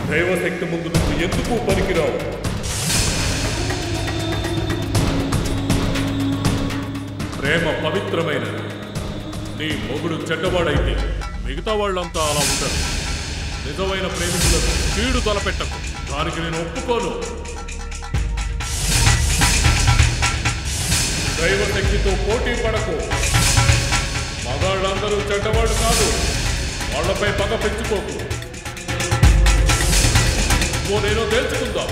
దైవశక్తి ముందు నువ్వు ఎందుకు పనికిరావు ప్రేమ పవిత్రమైనది నీ మొగుడు చెడ్డవాడైతే మిగతా వాళ్ళంతా అలా ఉండరు నిజమైన ప్రేమికులకు కీడు తలపెట్టకు దానికి నేను ఒప్పుకోను దైవశక్తితో పోటీ పడకు మగాళ్ళందరూ చెడ్డవాడు కాదు వాళ్ళపై పగ పెంచుకోకు ఓ నేను తెలుసుకుందాం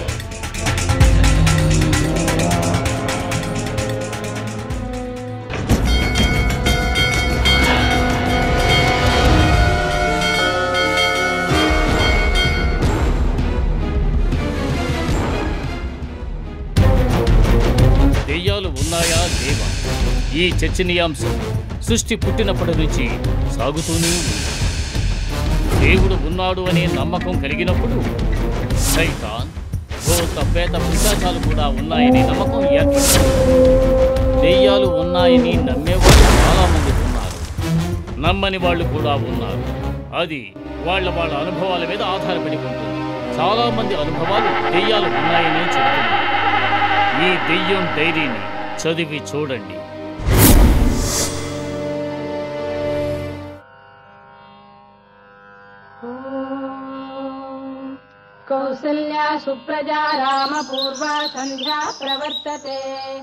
దెయ్యాలు ఉన్నాయా లేవా ఈ చర్చనీయాంశం సృష్టి పుట్టినప్పటి నుంచి సాగుతూనే ఉంది దేవుడు ఉన్నాడు అనే నమ్మకం కలిగినప్పుడు సైతాన్ భూత పేద పిశాచాలు కూడా ఉన్నాయనే నమ్మకం ఏర్పడింది దెయ్యాలు ఉన్నాయని నమ్మేవాళ్ళు చాలా మంది ఉన్నారు నమ్మని వాళ్ళు కూడా ఉన్నారు అది వాళ్ళ వాళ్ళ అనుభవాల మీద ఆధారపడి ఉంటుంది చాలా మంది అనుభవాలు దెయ్యాలు ఉన్నాయని చెబుతున్నారు ఈ దెయ్యం డైరీని చదివి చూడండి కౌసల్యా సుప్రజా రామ పూర్వ సంధ్యా ప్రవర్తతే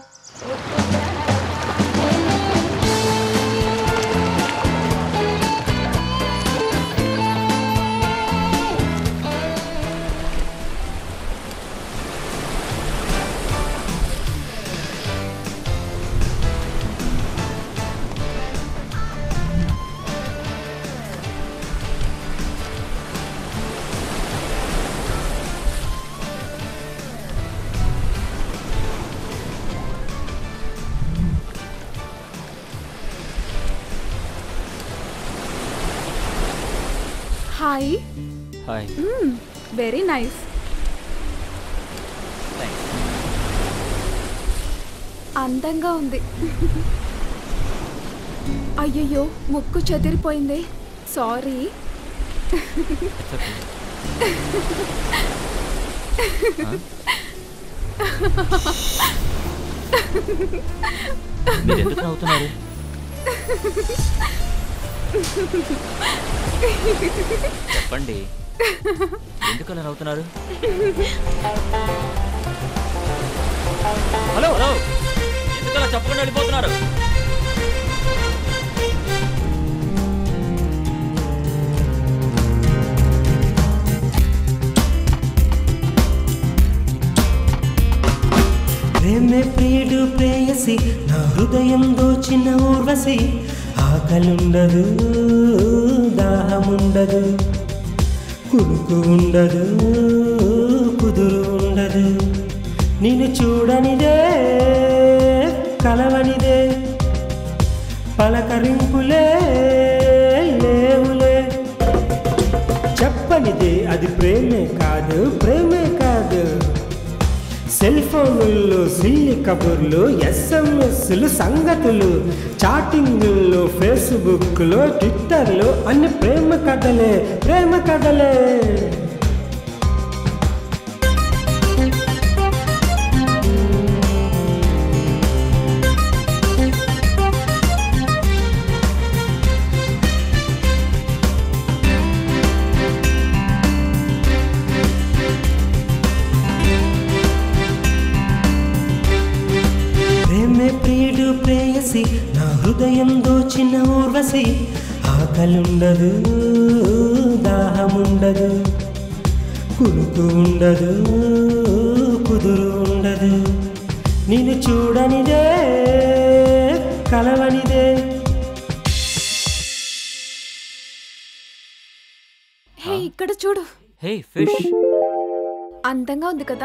హాయ్ హాయ్ వెరీ నైస్ అందంగా ఉంది అయ్యయ్యో ముక్కు చెదిరిపోయింది సారీ మీరు ఎందుకు నవ్వుతున్నారు చెప్పండి ఎందుకు అలా నవ్వుతున్నారు హలో హలో ఎందుకు అలా చెప్పకుండా వెళ్ళిపోతున్నారు ప్రేమే ప్రియుడు ప్రేయసి నా హృదయం దోచిన ఊర్వశి ఆకలుండదు దాహముండదు కురుకు ఉండదు కుదురు ఉండదు నిన్ను చూడనిదే కలవనిదే పలకరింపులే లేవులే చెప్పనిదే అది ప్రేమే కాదు ప్రేమే కాదు సెల్ ఫోన్లలో సిల్లి కబుర్లు ఎస్ఎంఎస్లు సంగతులు చాటింగుల్లో ఫేస్బుక్లో ట్విట్టర్లో అన్ని ప్రేమ కథలే ప్రేమ కథలే ప్రేమే ప్రియుడు ప్రేయసి నా హృదయం దోచిన ఊర్వశి ఆకలుండదు దాహముండదు కురుకు ఉండదు కుదురు ఉండదు నిన్ను చూడనిదే కలవనిదే హే ఇక్కడ చూడు హే ఫిష్ అందంగా ఉంది కదా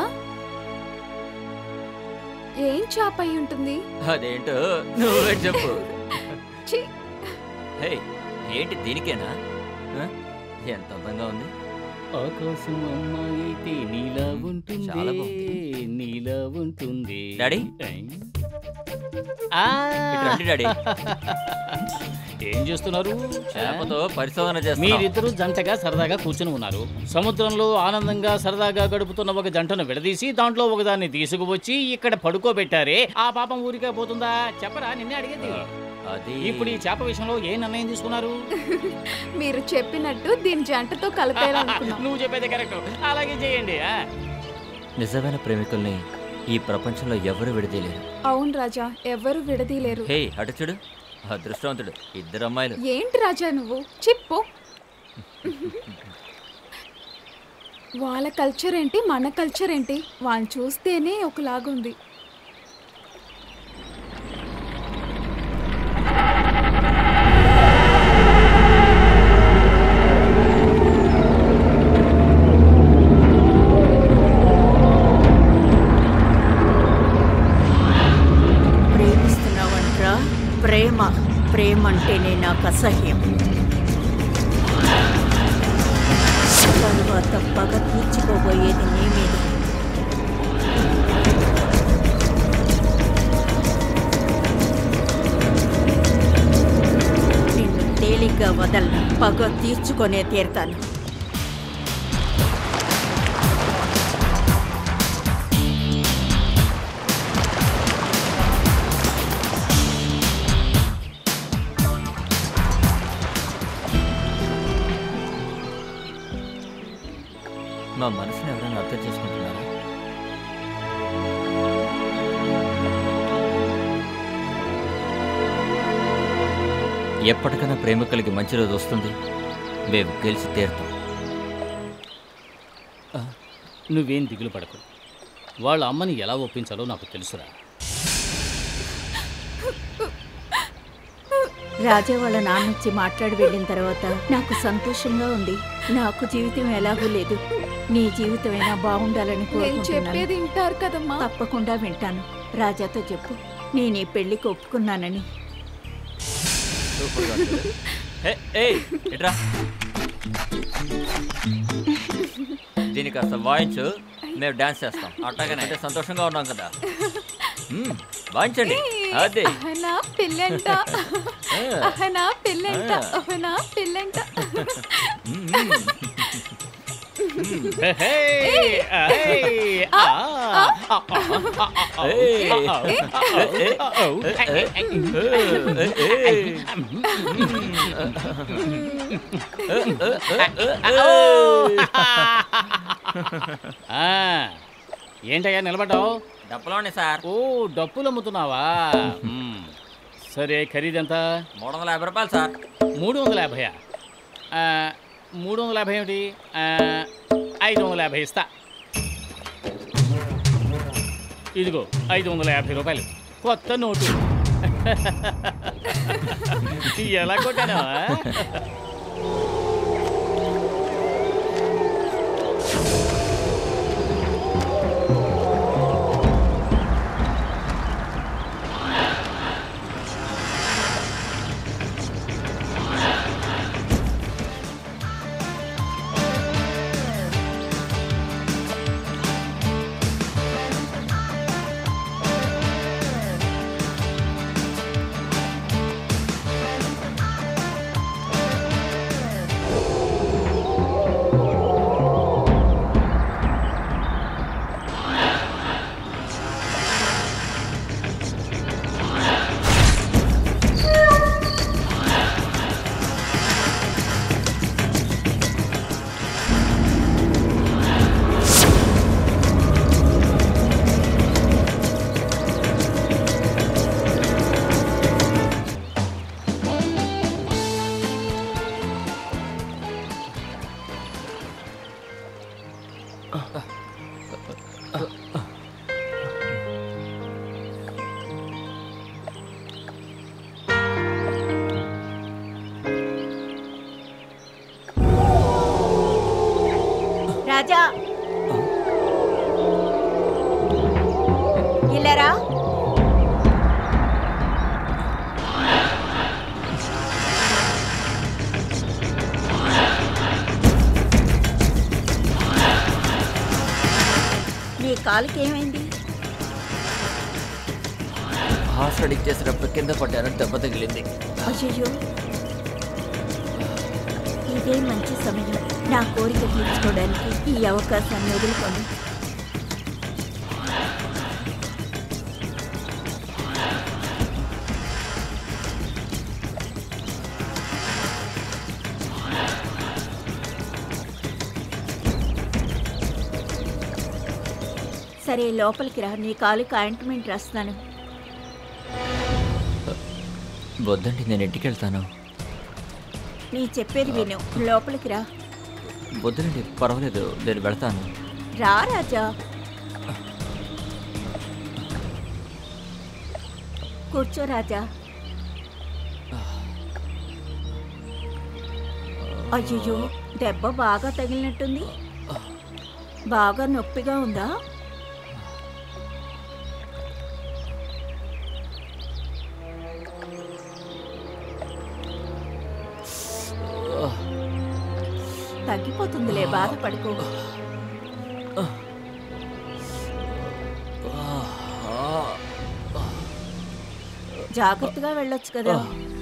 ఏం చేప అయి ఉంటుంది అదేంటో నువ్వే చెప్పు ఛీ, హే ఏంటి దీనికేనా ఆ? ఎంత అందంగా ఉంది ఆకాశం అమ్మాయి అయితే నీలా ఉంటుంది చాలా బాగుంది. నీలా ఉంటుంది డాడీ? ఏయ్, ఆ, ఇటు రండి డాడీ ఏం చేస్తున్నారు చేపతో పరిశోధన చేస్తాం మీరిద్దరూ జంటగా సరదాగా కూర్చుని ఉన్నారు సముద్రంలో ఆనందంగా సరదాగా గడుపుతున్న ఒక జంటను విడదీసి దాంట్లో ఒకదాన్ని తీసుకువచ్చి ఇక్కడ పడుకోబెట్టారే ఆ పాపం ఊరికే పోతుందా చెప్పరా నిన్నే అడిగేది అది ఇప్పుడు ఈ చేప విషయంలో ఏ నిర్ణయం తీసుకున్నారు మీరు చెప్పినట్టు దీని జంటతో కలిపేయాలనుకున్నాం నువ్వు చెప్పేది కరెక్ట్ అలాగే చేయండి ఆ. నిజమైన ప్రేమికుల్ని ఈ ప్రపంచంలో ఎవరు విడదీయలేరు అవును రాజా ఎవరు విడదీయలేరు హే అటు చూడు అదృష్టవంతుడు ఇద్దరు అమ్మాయిలు ఏంటి రాజా నువ్వు చెప్పు వాళ్ళ కల్చర్ ఏంటి మన కల్చర్ ఏంటి వాళ్ళని చూస్తేనే ఒకలాగుంది ప్రేమిస్తున్నావంట్రా ప్రేమ ప్రేమ అంటేనే నాకు అసహ్యం తరువాత పగ తీర్చుకోబోయేది నీ మీద నిన్ను తేలిగ్గా వదలను పగ తీర్చుకొనే తీరుతాను మా మనసుని ఎవరైనా అర్థం చేసుకుంటున్నారా ఎప్పటికైనా ప్రేమికులకి మంచి రోజు వస్తుంది మేము గెలిచి తీరుతాం నువ్వేం దిగులు పడకు వాళ్ళ అమ్మని ఎలా ఒప్పించాలో నాకు తెలుసురా రాజా వాళ్ళ నాన్న వచ్చి మాట్లాడి వెళ్ళిన తర్వాత నాకు సంతోషంగా ఉంది నాకు జీవితం ఎలాగూ లేదు నీ జీవితమైనా బాగుండాలని నేను కోరుకుంటున్నాను చెప్పేది వింటారు కదమ్మా తప్పకుండా వింటాను రాజాతో చెప్పు నేను ఈ పెళ్లికి ఒప్పుకున్నానని సూపర్గా ఉంది. హే, ఏయ్, ఇట్రా దీన్ని కాస్త వాయించు మేము డాన్స్ చేస్తాం అట్టగానే అంటే సంతోషంగా ఉన్నాం కదా మ్మ్, వాయించండి అదే అహనా పిల్లంట అహనా పిల్లంట అహనా పిల్లంట హే, హే, ఏయ్, ఆ, ఆ, ఆ, ఆ, ఆ, ఏయ్. ఆ, ఆ, ఆ, ఆ, ఏంటయ్యా నిలబడ్డావు డబ్బులోనే సార్ ఓ డప్పులు అమ్ముతున్నావా మ్మ్. సరే ఖరీదెంత మూడు వందల యాభై రూపాయలు సార్ మూడు వందల యాభైయా ఆ, మూడు వందల యాభై ఏమిటి ఆ, ఐదు వందల యాభై ఇస్తా ఇదిగో ఐదు వందల యాభై రూపాయలు కొత్త నోటు ఎలా కొట్టాను రాజా ఇల్లరా నీ కాలుకి ఏమైంది హార్స్ రైడింగ్ చేసేటప్పుడు కింద పడ్డాను దెబ్బ తగిలింది అయ్యో ఇదే మంచి సమయం నా కోరిక తీర్చుకోవడానికి ఈ అవకాశాన్ని వదులుకోండి సరే లోపలికి రా నీ కాలుకి ఆయింట్మెంట్ రాస్తాను వద్దండి నేను ఇంటికి వెళ్తాను నీ చెప్పేది విను లోపలికి రా వద్దులండి పర్వాలేదు నేను వెళ్తాను రా రాజా కూర్చో రాజా అయ్యో దెబ్బ బాగా తగిలినట్టుంది బాగా నొప్పిగా ఉందా తగ్గిపోతుందిలే బాధపడుకో జాగ్రత్తగా వెళ్ళొచ్చు కదా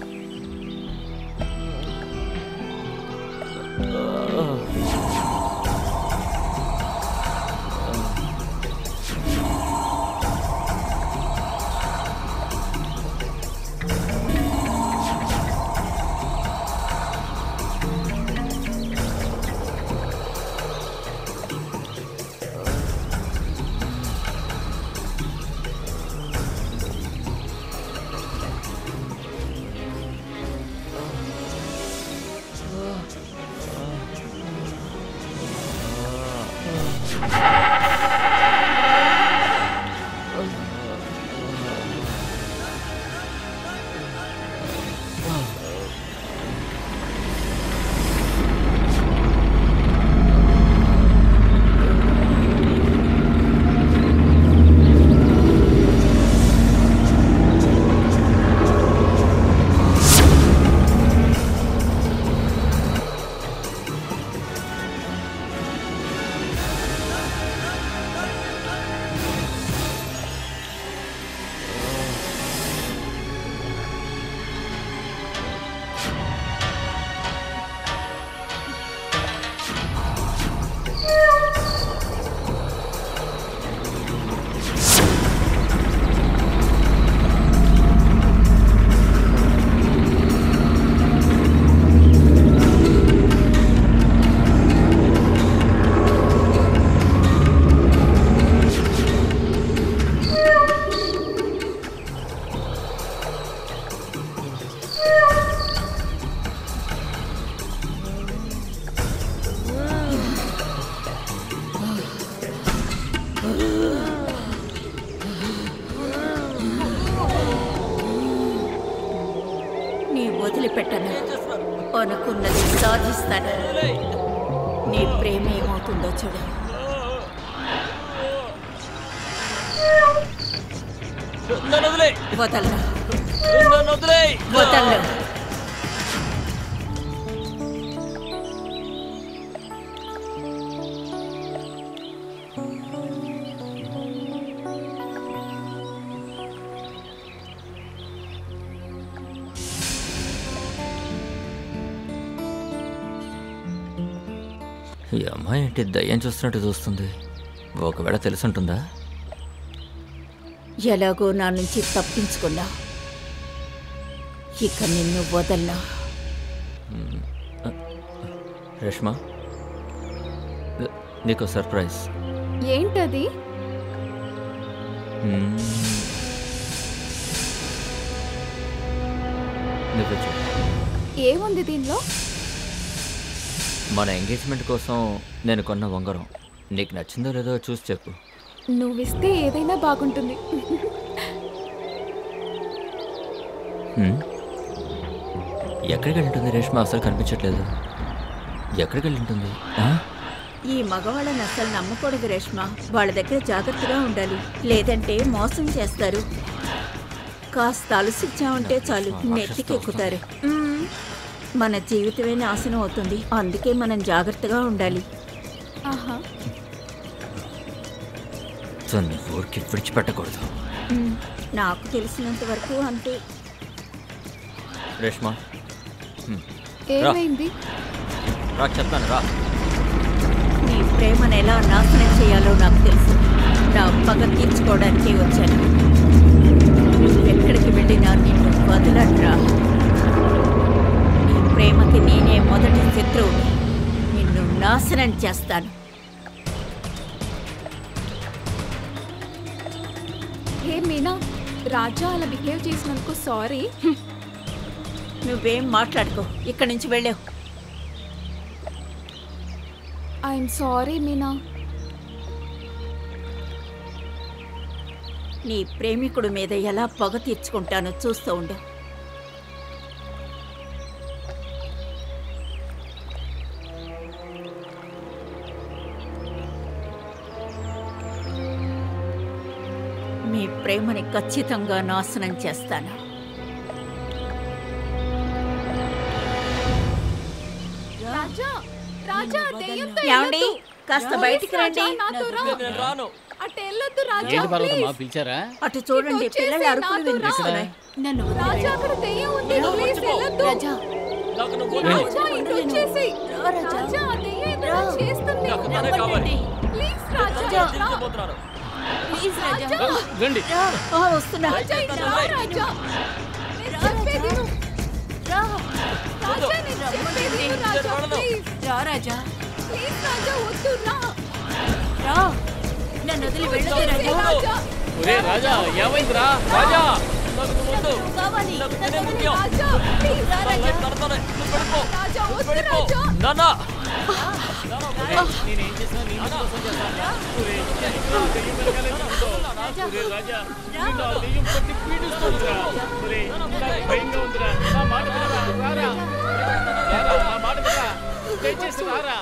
నీ వదిలిపెట్టను అనుకున్నది సాధిస్తాను నీ ప్రేమ ఏమవుతుందో చూడు నన్ను వదిలే వదలను నన్ను వదిలే వదలను ఈ అమ్మాయి ఏంటి దయ్యం చూస్తున్నట్టు చూస్తుంది ఒకవేళ తెలుసుంటుందా ఎలాగో నా నుంచి తప్పించుకున్నా ఇక నిన్ను వదలనా రేష్మా ని- నీకు సర్ప్రైజ్ ఏంటది మ్మ్. నువ్వు చూడు. ఏముంది దీనిలో మన ఎంగేజ్మెంట్ కోసం నేను కొన్న ఉంగరం నీకు నచ్చిందో లేదో చూసి చెప్పు నువ్విస్తే ఏదైనా బాగుంటుంది మ్మ్. ఎక్కడికి వెళ్ళి ఉంటుంది రేష్మ అసలు కనిపించట్లేదు ఎక్కడికి వెళ్ళి ఉంటుంది ఆ? ఈ మగవాళ్ళని అస్సలు నమ్మకూడదు రేష్మ వాళ్ళ దగ్గర జాగ్రత్తగా ఉండాలి లేదంటే మోసం చేస్తారు కాస్త అలసిచ్చామంటే చాలు నెత్తికెక్కుతారు మ్మ్. మన జీవితమే నాశనం అవుతుంది అందుకే మనం జాగ్రత్తగా ఉండాలి ఆహా తన్ని ఊరికి విడిచిపెట్టకూడదు మ్మ్. నాకు తెలిసినంత వరకు అంతే రేష్మా ఏమైంది రా చెప్తాను రా నీ ప్రేమను ఎలా నాశనం చేయాలో నాకు తెలుసు నా పగ తీర్చుకోవడానికి వచ్చాను నువ్వు ఎక్కడికి వెళ్ళినా నిన్ను వదలట్రా నీ ప్రేమకి నేనే మొదటి శత్రువుని నిన్ను నాశనం చేస్తాను హే మీనా రాజా అలా బిహేవ్ చేసినందుకు సారీ నువ్వేం మాట్లాడుకో ఇక్కడి నుంచి వెళ్ళావు ఐఎమ్ సారీ మీనా నీ ప్రేమికుడి మీద ఎలా పగ తీర్చుకుంటానో చూస్తూ ఉండు మీ ప్రేమని ఖచ్చితంగా నాశనం చేస్తాను రాజా రాజా దెయ్యంతో ఏమండి వెళ్ళొద్దు. కాస్త Please, బయటికి రండి రాజా, నాతో రా. నేను రాను అటు వెళ్ళొద్దు రాజా ఏంటి పర్వతమ్మా please. పిలిచారా అటు చూడండి ఇటు పిల్లల వచ్చేసి అరుపులు నాతో రా. వినిపిస్తున్నాయి నన్ను రాజా అక్కడ దెయ్యం ఉంది ప్లీజ్ వెళ్ళొద్దు రాజా నాకు నువ్వు రాజా ఇటు వచ్చేసి రాజా ఆ దెయ్యం ఏదో చేస్తుంది నాకు తనే కావాలి ప్లీజ్ రాజా రా. పోతున్నాను ప్లీజ్ రాజా రండి ఆ, వస్తున్నా రాజా ఇటు రా, రాజా నేను చెప్పేది విను. రాజా నేను చెప్పేది విను, రాజా ప్లీజ్ రా రాజా ప్లీజ్ రాజా వద్దు రా రా నన్ను వదిలి వెళ్ళదు వచ్చేసి రాజా రాజా ఒరే రాజా ఏమైందిరా రాజా నాకు నువ్వు వద్దు కావాలి నాకు నేనే ముఖ్యం రాజా ప్లీజ్ నా లైఫ్ నడతానే. నువ్వు వెళ్ళిపో రాజా వద్దు వెళ్ళిపో రాజా నాన్న నేనేం చేసినా నీ ఇంటి కోసం చేస్తాను ఒరే, నా దెయ్యం వెనకాలే తిరుగుతావు. ఒరే రాజా నిన్ను ఆ దెయ్యం పట్టి పీడిస్తుందిరా ఒరే నాకు భయంగా ఉందిరా నా మాట వినరా రారా రారా నా మాట వినరా దయచేసి రారా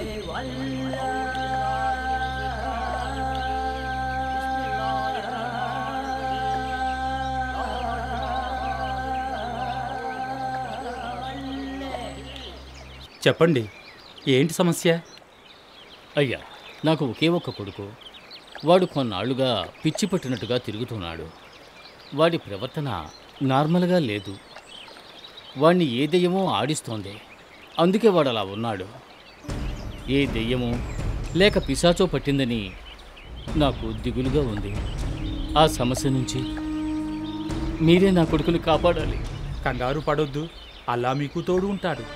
చెప్పండి ఏంటి సమస్య అయ్యా నాకు ఒకే ఒక్క కొడుకు వాడు కొన్నాళ్లుగా పిచ్చి పట్టినట్టుగా తిరుగుతున్నాడు వాడి ప్రవర్తన నార్మల్గా లేదు వాణ్ణి ఏ దెయ్యమో ఆడిస్తోంది అందుకే వాడు అలా ఉన్నాడు ఏ దెయ్యమో లేక పిశాచో పట్టిందని నాకు దిగులుగా ఉంది ఆ సమస్య నుంచి మీరే నా కొడుకుని కాపాడాలి కంగారు పడొద్దు అలా మీకు తోడు ఉంటాడు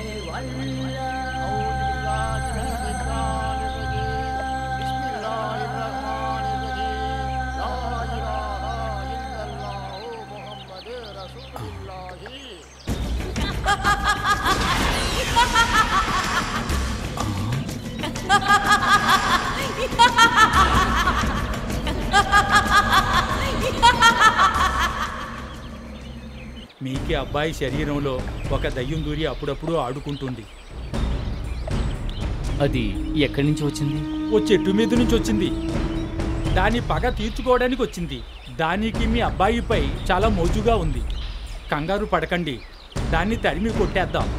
మీకే అబ్బాయి శరీరంలో ఒక దయ్యం దూరి అప్పుడప్పుడు ఆడుకుంటుంది అది ఎక్కడి నుంచి వచ్చింది ఓ చెట్టు మీద నుంచి వచ్చింది దాని పగ తీర్చుకోవడానికి వచ్చింది దానికి మీ అబ్బాయిపై చాలా మోజుగా ఉంది కంగారు పడకండి దాన్ని తరిమి కొట్టేద్దాం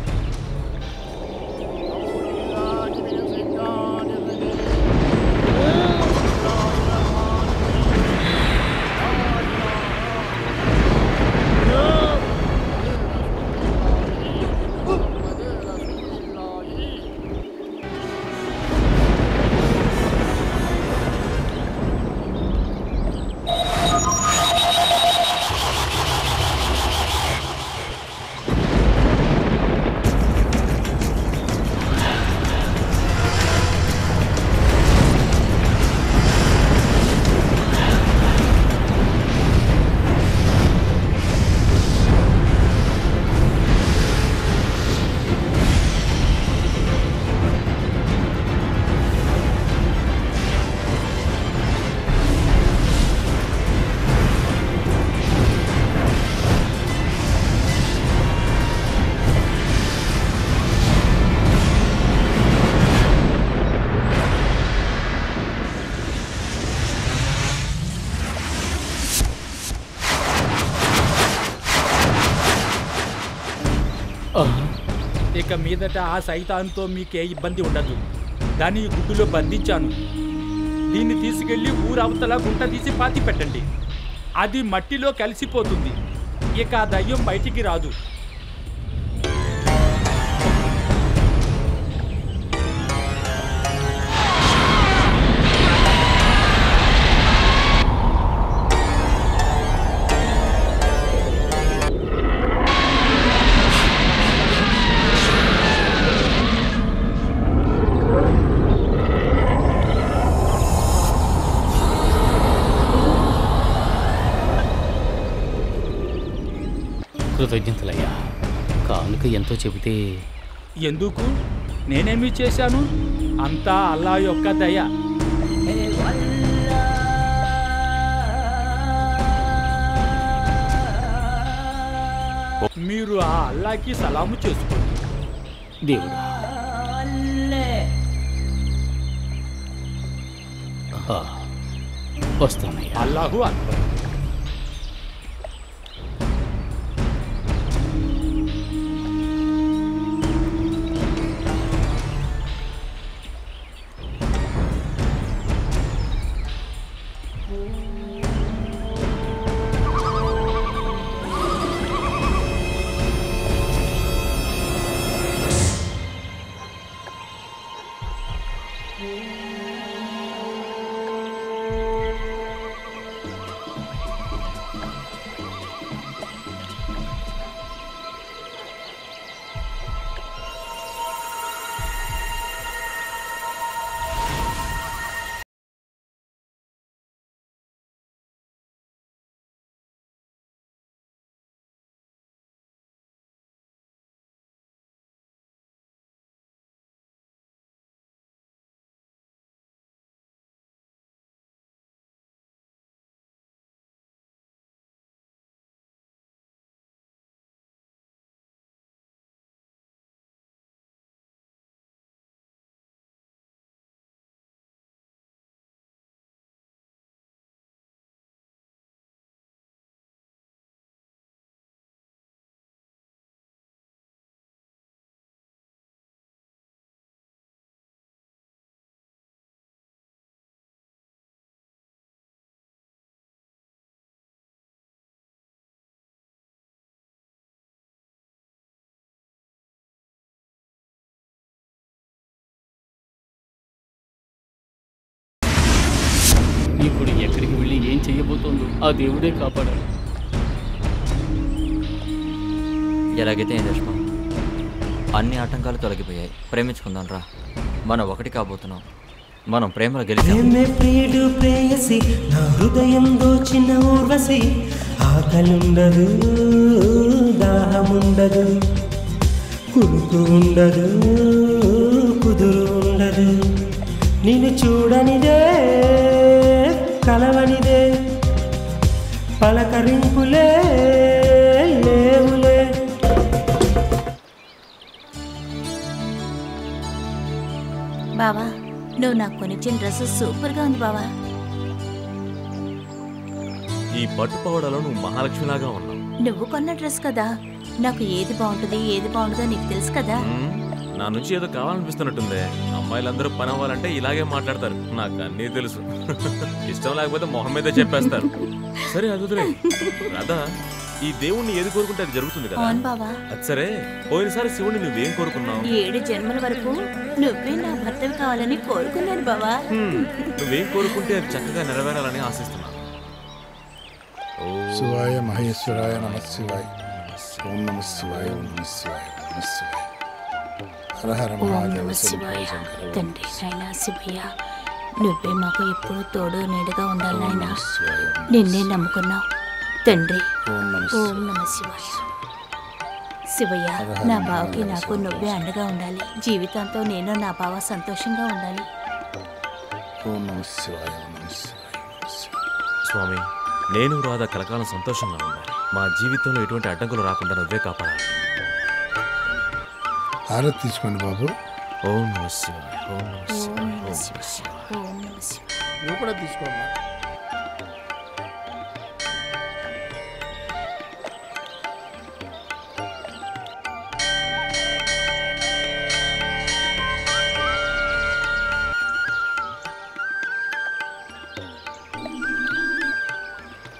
ఇక మీదట ఆ సైతాన్తో మీకే ఇబ్బంది ఉండదు దాన్ని ఈ గుడ్డులో బంధించాను దీన్ని తీసుకెళ్లి ఊరవతల గుంట తీసి పాతి పెట్టండి అది మట్టిలో కలిసిపోతుంది ఇక ఆ దయ్యం బయటికి రాదు కృతజ్ఞతలయ్యా కానుక ఎంతో చెబితే ఎందుకు నేనేమి చేశాను అంతా అల్లా యొక్క దయ మీరు ఆ అల్లాకి సలాము చేసుకోండి దేవుడా ఆ, వస్తానయ్యా అల్లాహు అక్బర్ ఇప్పుడు ఎక్కడికి వెళ్ళి ఏం చెయ్యబోతోందో ఆ దేవుడే కాపాడాలి ఎలాగైతే ఏం రష్మ అన్ని ఆటంకాలు తొలగిపోయాయి ప్రేమించుకుందాం రా మనం ఒకటి కాబోతున్నాం మనం ప్రేమలో గెలిచాం ప్రేమే ప్రియుడు ప్రేయసి నా హృదయం దోచిన ఊర్వశి ఆకలుండదు దాహముండదు కునుకు ఉండదు కుదురు ఉండదు నిన్ను చూడనిదే కలవనిదే పలకరింపులే లేవులే బావా నువ్వు నాకు కొనిచ్చిన డ్రెస్ సూపర్ గా ఉంది బావా ఈ పట్టుపవడలో నువ్వు మహాలక్ష్మిలాగా ఉన్నావు నువ్వు కొన్న డ్రెస్ కదా నాకు ఏది బాగుంటుంది ఏది బాగుంటుందో నీకు తెలుసు కదా మ్మ్. నా నుంచి ఏదో కావాలనిపిస్తున్నట్టుందే అమ్మాయిలందరూ పని అవ్వాలంటే ఇలాగే మాట్లాడతారు నాకు అన్నీ తెలుసు ఇష్టం లేకపోతే మొహం మీదే చెప్పేస్తారు సరే అది వదిలే రాధా ఈ దేవుణ్ణి ఏది కోరుకుంటే అది జరుగుతుంది కదా అవును బావా అది సరే పోయినసారి శివుణ్ణి నువ్వేం కోరుకున్నావు ఏడు జన్మల వరకు నువ్వే నా భర్తవి కావాలని కోరుకున్నాను బావా హ్మ్. నువ్వేం కోరుకుంటే అది చక్కగా నెరవేరాలని ఆశిస్తున్నా ఓ శివాయ మహేశ్వరాయ నమ శివాయ ఓం నమ శివాయ ఓం నమ శివాయ ఓం నమ శివాయ హర హర ఓం మహాదేవ నమ శివాయ తండ్రి నాయన శివయ్య నువ్వే మాకు ఎప్పుడు తోడు నీడగా ఉండాలి నాయన నిన్నే నమ్ముకున్నాం తండ్రి ఓం నమ ఓం నమ శివాయ శివయ్య నా బావకి నాకు నువ్వే అండగా ఉండాలి జీవితంతో నేను నా బావ సంతోషంగా ఉండాలి ఓం నమ శివాయ ఓం నమ శివాయ ఓం నమ శివాయ. స్వామి నేను రాధా కలకాలం సంతోషంగా ఉండాలి మా జీవితంలో ఎటువంటి అడ్డంకులు రాకుండా నువ్వే కాపాడాలి హారతి తీసుకోండి బాబు ఓం నమ శివాయ ఓం నమ ఓం శివాయ నమ ఓం నమ శివాయ శివాయ ఓం నమ శివాయ నువ్వు కూడా తీసుకోమ్మా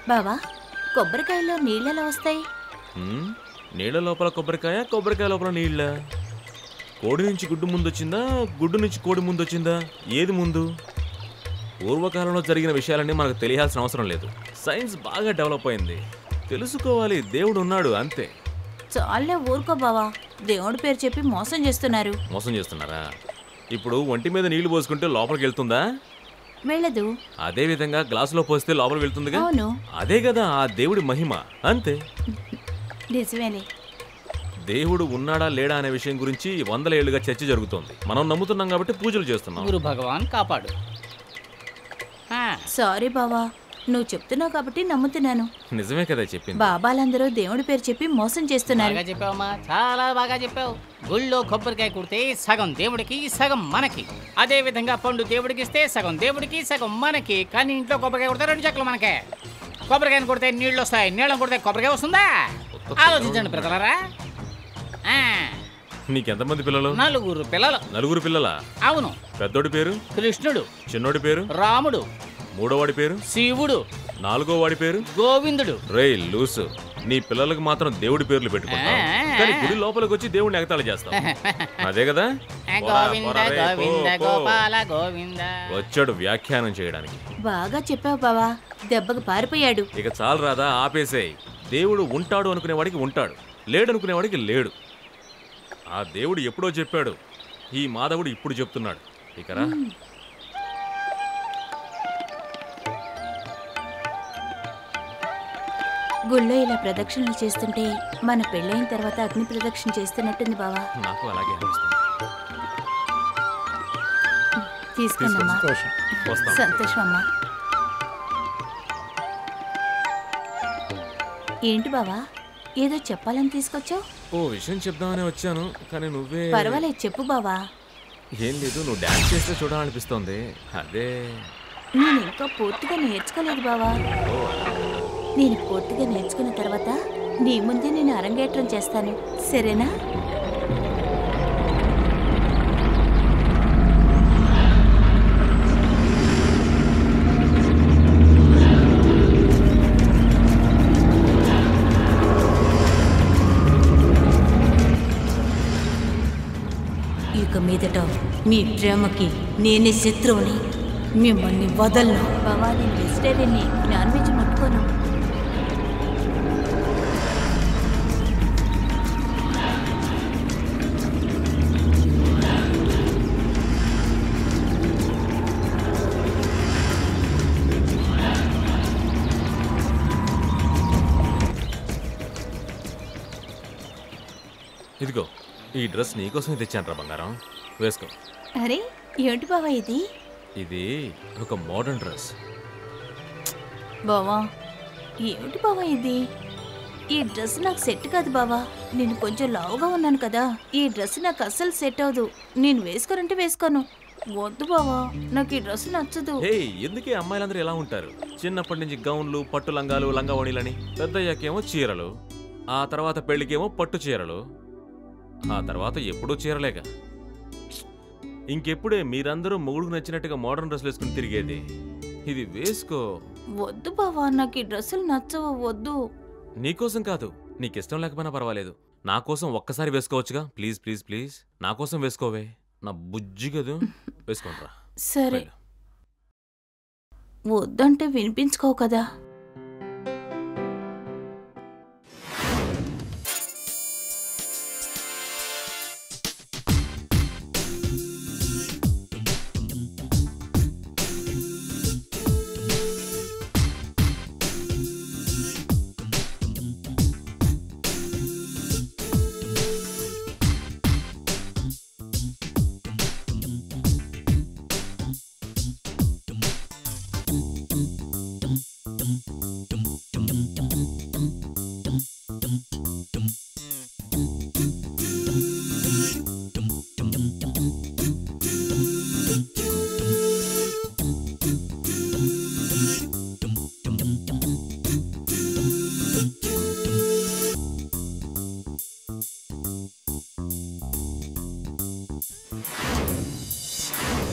బావా కొబ్బరికాయలో నీళ్ళెలా వస్తాయి హ్మ్? నీళ్ళ లోపల కొబ్బరికాయ కొబ్బరికాయ లోపల నీళ్ళ కోడి నుంచి గుడ్డు ముందు వచ్చిందా గుడ్డు నుంచి కోడి ముందు వచ్చిందా ఏది ముందు పూర్వకాలంలో జరిగిన విషయాలన్నీ మనకు తెలియాల్సిన అవసరం లేదు సైన్స్ బాగా డెవలప్ అయింది తెలుసుకోవాలి దేవుడు ఉన్నాడు అంతే చాలే ఊరుకో బావా దేవుడి పేరు చెప్పి మోసం చేస్తున్నారు మోసం చేస్తున్నారా ఇప్పుడు ఒంటి మీద నీళ్లు పోసుకుంటే లోపలికి వెళ్తుందా వెళ్ళదు అదే విధంగా గ్లాసులో పోస్తే లోపలికి వెళ్తుందిగా అవును అదే కదా ఆ దేవుడి మహిమ అంతే నిజమేలే దేవుడు ఉన్నాడా లేడా అనే విషయం గురించి వందల ఏళ్లుగా చర్చ జరుగుతోంది మనం నమ్ముతున్నాం కాబట్టి పూజలు చేస్తున్నాం గురు భగవాన్ కాపాడు ఆ, సారీ బావా నువ్వు చెప్తున్నావు కాబట్టి నమ్ముతున్నాను నిజమే కదా చెప్పింది బాబాలందరూ దేవుడి పేరు చెప్పి మోసం చేస్తున్నారు బాగా చెప్పావమ్మా చాలా బాగా చెప్పావు గుళ్ళో కొబ్బరికాయ కుడితే సగం దేవుడికి సగం మనకి అదే విధంగా పండు దేవుడికి ఇస్తే సగం దేవుడికి సగం మనకి కానీ ఇంట్లో కొబ్బరికాయ కొడితే రెండు చెక్కలు మనకే కొబ్బరికాయని కొడితే నీళ్ళు వస్తాయి నీళ్ళని కొడితే కొబ్బరికాయ వస్తుందా ఆలోచించండి ప్రజలరా ఆ, నీకెంతమంది పిల్లలు నలుగురు పిల్లలు నలుగురు పిల్లలా అవును పెద్దోడి పేరు కృష్ణుడు చిన్నోడి పేరు రాముడు మూడోవాడి పేరు శివుడు నాలుగో వాడి పేరు గోవిందుడు రేయ్ లూసు నీ పిల్లలకు మాత్రం దేవుడి పేర్లు పెట్టుకుంటావు కానీ గుడి లోపలికి వచ్చి దేవుడిని ఎగతాళి చేస్తావు అదే కదా పోరా, గోవింద పోరా రే, పో, గోవింద పో. గోపాల గోవింద వచ్చాడు వ్యాఖ్యానం చేయడానికి బాగా చెప్పావు బావా దెబ్బకు పారిపోయాడు ఇక చాలు రాదా ఆపేసేయ్ దేవుడు ఉంటాడు అనుకునేవాడికి ఉంటాడు లేడు అనుకునేవాడికి లేడు ఆ దేవుడు ఎప్పుడో చెప్పాడు ఈ మాధవుడు ఇప్పుడు చెప్తున్నాడు ఇకరా గుళ్ళో ఇలా ప్రదక్షిణలు చేస్తుంటే మన పెళ్ళైన తర్వాత అగ్ని ప్రదక్షిణ చేస్తున్నట్టుంది బావా నాకు అలాగే అనిపిస్తుంది తీసుకుందమ్మా సంతోషం వస్తాం సంతోషం అమ్మా ఏంటి బావా ఏదో చెప్పాలని తీసుకొచ్చావు ఓ విషయం చెప్దామని వచ్చాను కానీ నువ్వే పర్వాలేదు చెప్పు బావా ఏం లేదు నువ్వు డాన్స్ చేస్తే చూడాలనిపిస్తోంది అదే నేను ఇంకా పూర్తిగా నేర్చుకోలేదు బావా నేను పూర్తిగా నేర్చుకున్న తర్వాత నీ ముందే నేను అరంగేట్రం చేస్తాను సరేనా ఇక మీదట మీ ప్రేమకి నేనే శత్రువుని మిమ్మల్ని వదలను బావా నేను వెజిటేరియన్ని నాన్ వెజ్ ముట్టుకోను ఇదిగో ఈ డ్రెస్ నీకోసమే తెచ్చాను రా బంగారం వేసుకో అరే ఏంటి బావా ఇది ఇది ఒక మోడర్న్ డ్రెస్ బావా ఏమిటి బావా ఇది ఈ డ్రెస్ నాకు సెట్ కాదు బావా నేను కొంచెం లావుగా ఉన్నాను కదా ఈ డ్రెస్ నాకు అస్సలు సెట్ అవ్వదు నేను వేసుకోనంటే వేసుకోను వద్దు బావా నాకు ఈ డ్రెస్ నచ్చదు హే ఎందుకే అమ్మాయిలందరూ ఎలా ఉంటారు చిన్నప్పటి నుంచి గౌన్లు పట్టు లంగాలు లంగావణిలని పెద్దయ్యాకేమో చీరలు ఆ తర్వాత పెళ్లికేమో పట్టు చీరలు ఆ తర్వాత ఎప్పుడూ చీరలేగా ఇంకెప్పుడే మీరందరూ మొగుడుకు నచ్చినట్టుగా మోడర్న్ డ్రెస్లు వేసుకుని తిరిగేది ఇది వేసుకో వద్దు బావా నాకు ఈ డ్రెస్సులు నచ్చవు వద్దు నీకోసం కాదు నీకిష్టం లేకపోయినా పర్వాలేదు నా కోసం ఒక్కసారి వేసుకోవచ్చుగా ప్లీజ్ ప్లీజ్ ప్లీజ్ నా కోసం వేసుకోవే నా బుజ్జి కదూ వేసుకోండిరా సరే వద్దంటే వినిపించుకోవు కదా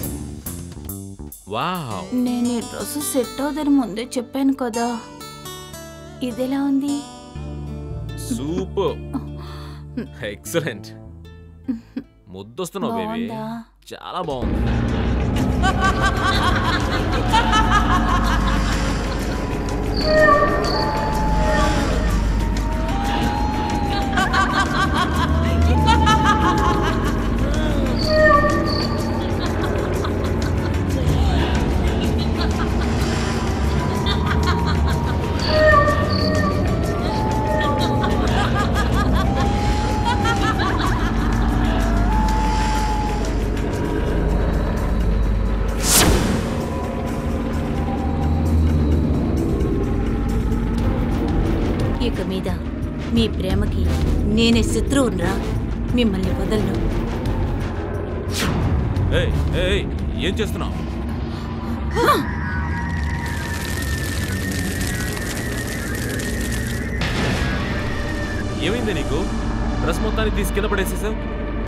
వావ్ నేను ఈ డ్రెస్ సెట్ అవుదని ముందే చెప్పాను కదా ఇదెలా ఉంది సూపర్ ఎక్సలెంట్ ముద్దొస్తున్నావు బేబీ బాగుందా? చాలా బాగుంది ఇక మీద మీ ప్రేమకి నేనే శత్రువునరా మిమ్మల్ని వదలను ఏయ్ ఏయ్ ఏం చేస్తున్నావు ఏమైంది నీకు డ్రెస్ మొత్తాన్ని తీసి కింద పడేసేసావు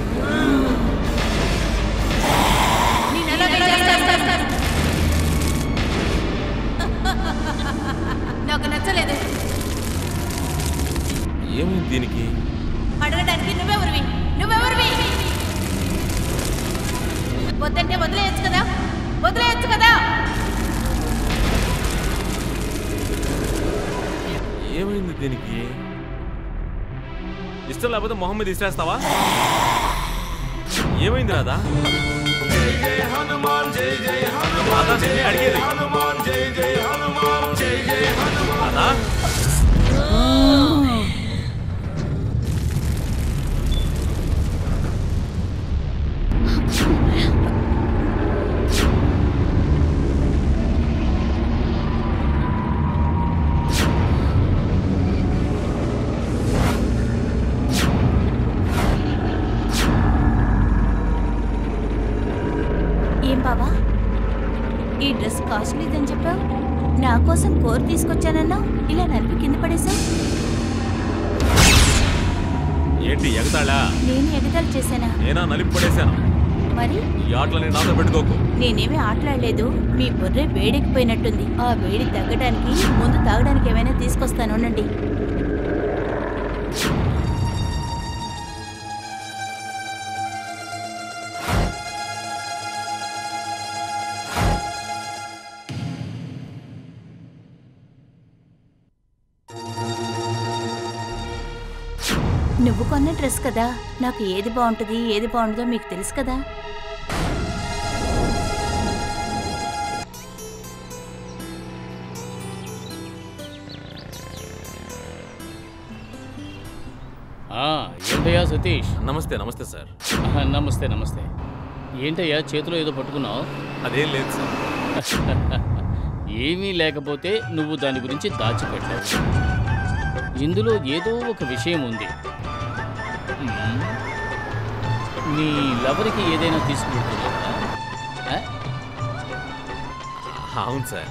నాకు నచ్చలేదు ఏమైంది దీనికి అడగడానికి నువ్వెవరివి నువ్వెవరివి వద్దంటే వదిలేయచ్చు కదా వదిలేయచ్చు కదా ఏమైంది దీనికి ఇష్టం లేకపోతే మొహం మీద ఇచ్చేస్తావా ఏమైంది రాదా రాధా, నిన్నే అడిగేది రాధా? ఏం బావా ఈ డ్రెస్ కాస్ట్లీదని చెప్పావు నా కోసం కోర్ తీసుకొచ్చానన్నావు ఇలా నలిపి కింద పడేశావు ఏంటి ఎగతాళా నేను ఎగతాళి చేశానా నేనా నలిపి పడేశాను మరి ఈ ఆటలని నాతో పెట్టుకోకు నేనేమీ ఆటలాడలేదు మీ బుర్రే వేడెక్కిపోయినట్టుంది ఆ వేడి తగ్గడానికి ముందు తాగడానికి ఏమైనా తీసుకొస్తాను ఉండండి నువ్వు కొన్న డ్రెస్ కదా నాకు ఏది బాగుంటుంది ఏది బాగుంటుందో మీకు తెలుసు కదా ఆ, ఏంటయ్యా సతీష్ నమస్తే నమస్తే సార్ ఆహా, నమస్తే నమస్తే ఏంటయ్యా చేతిలో ఏదో పట్టుకున్నావు అదేం లేదు సార్ ఏమీ లేకపోతే నువ్వు దాని గురించి దాచిపెట్టావు ఇందులో ఏదో ఒక విషయం ఉంది మ్మ్. నీ లవరికి ఏదైనా తీసుకుంటున్నావా ఆ? అవును సార్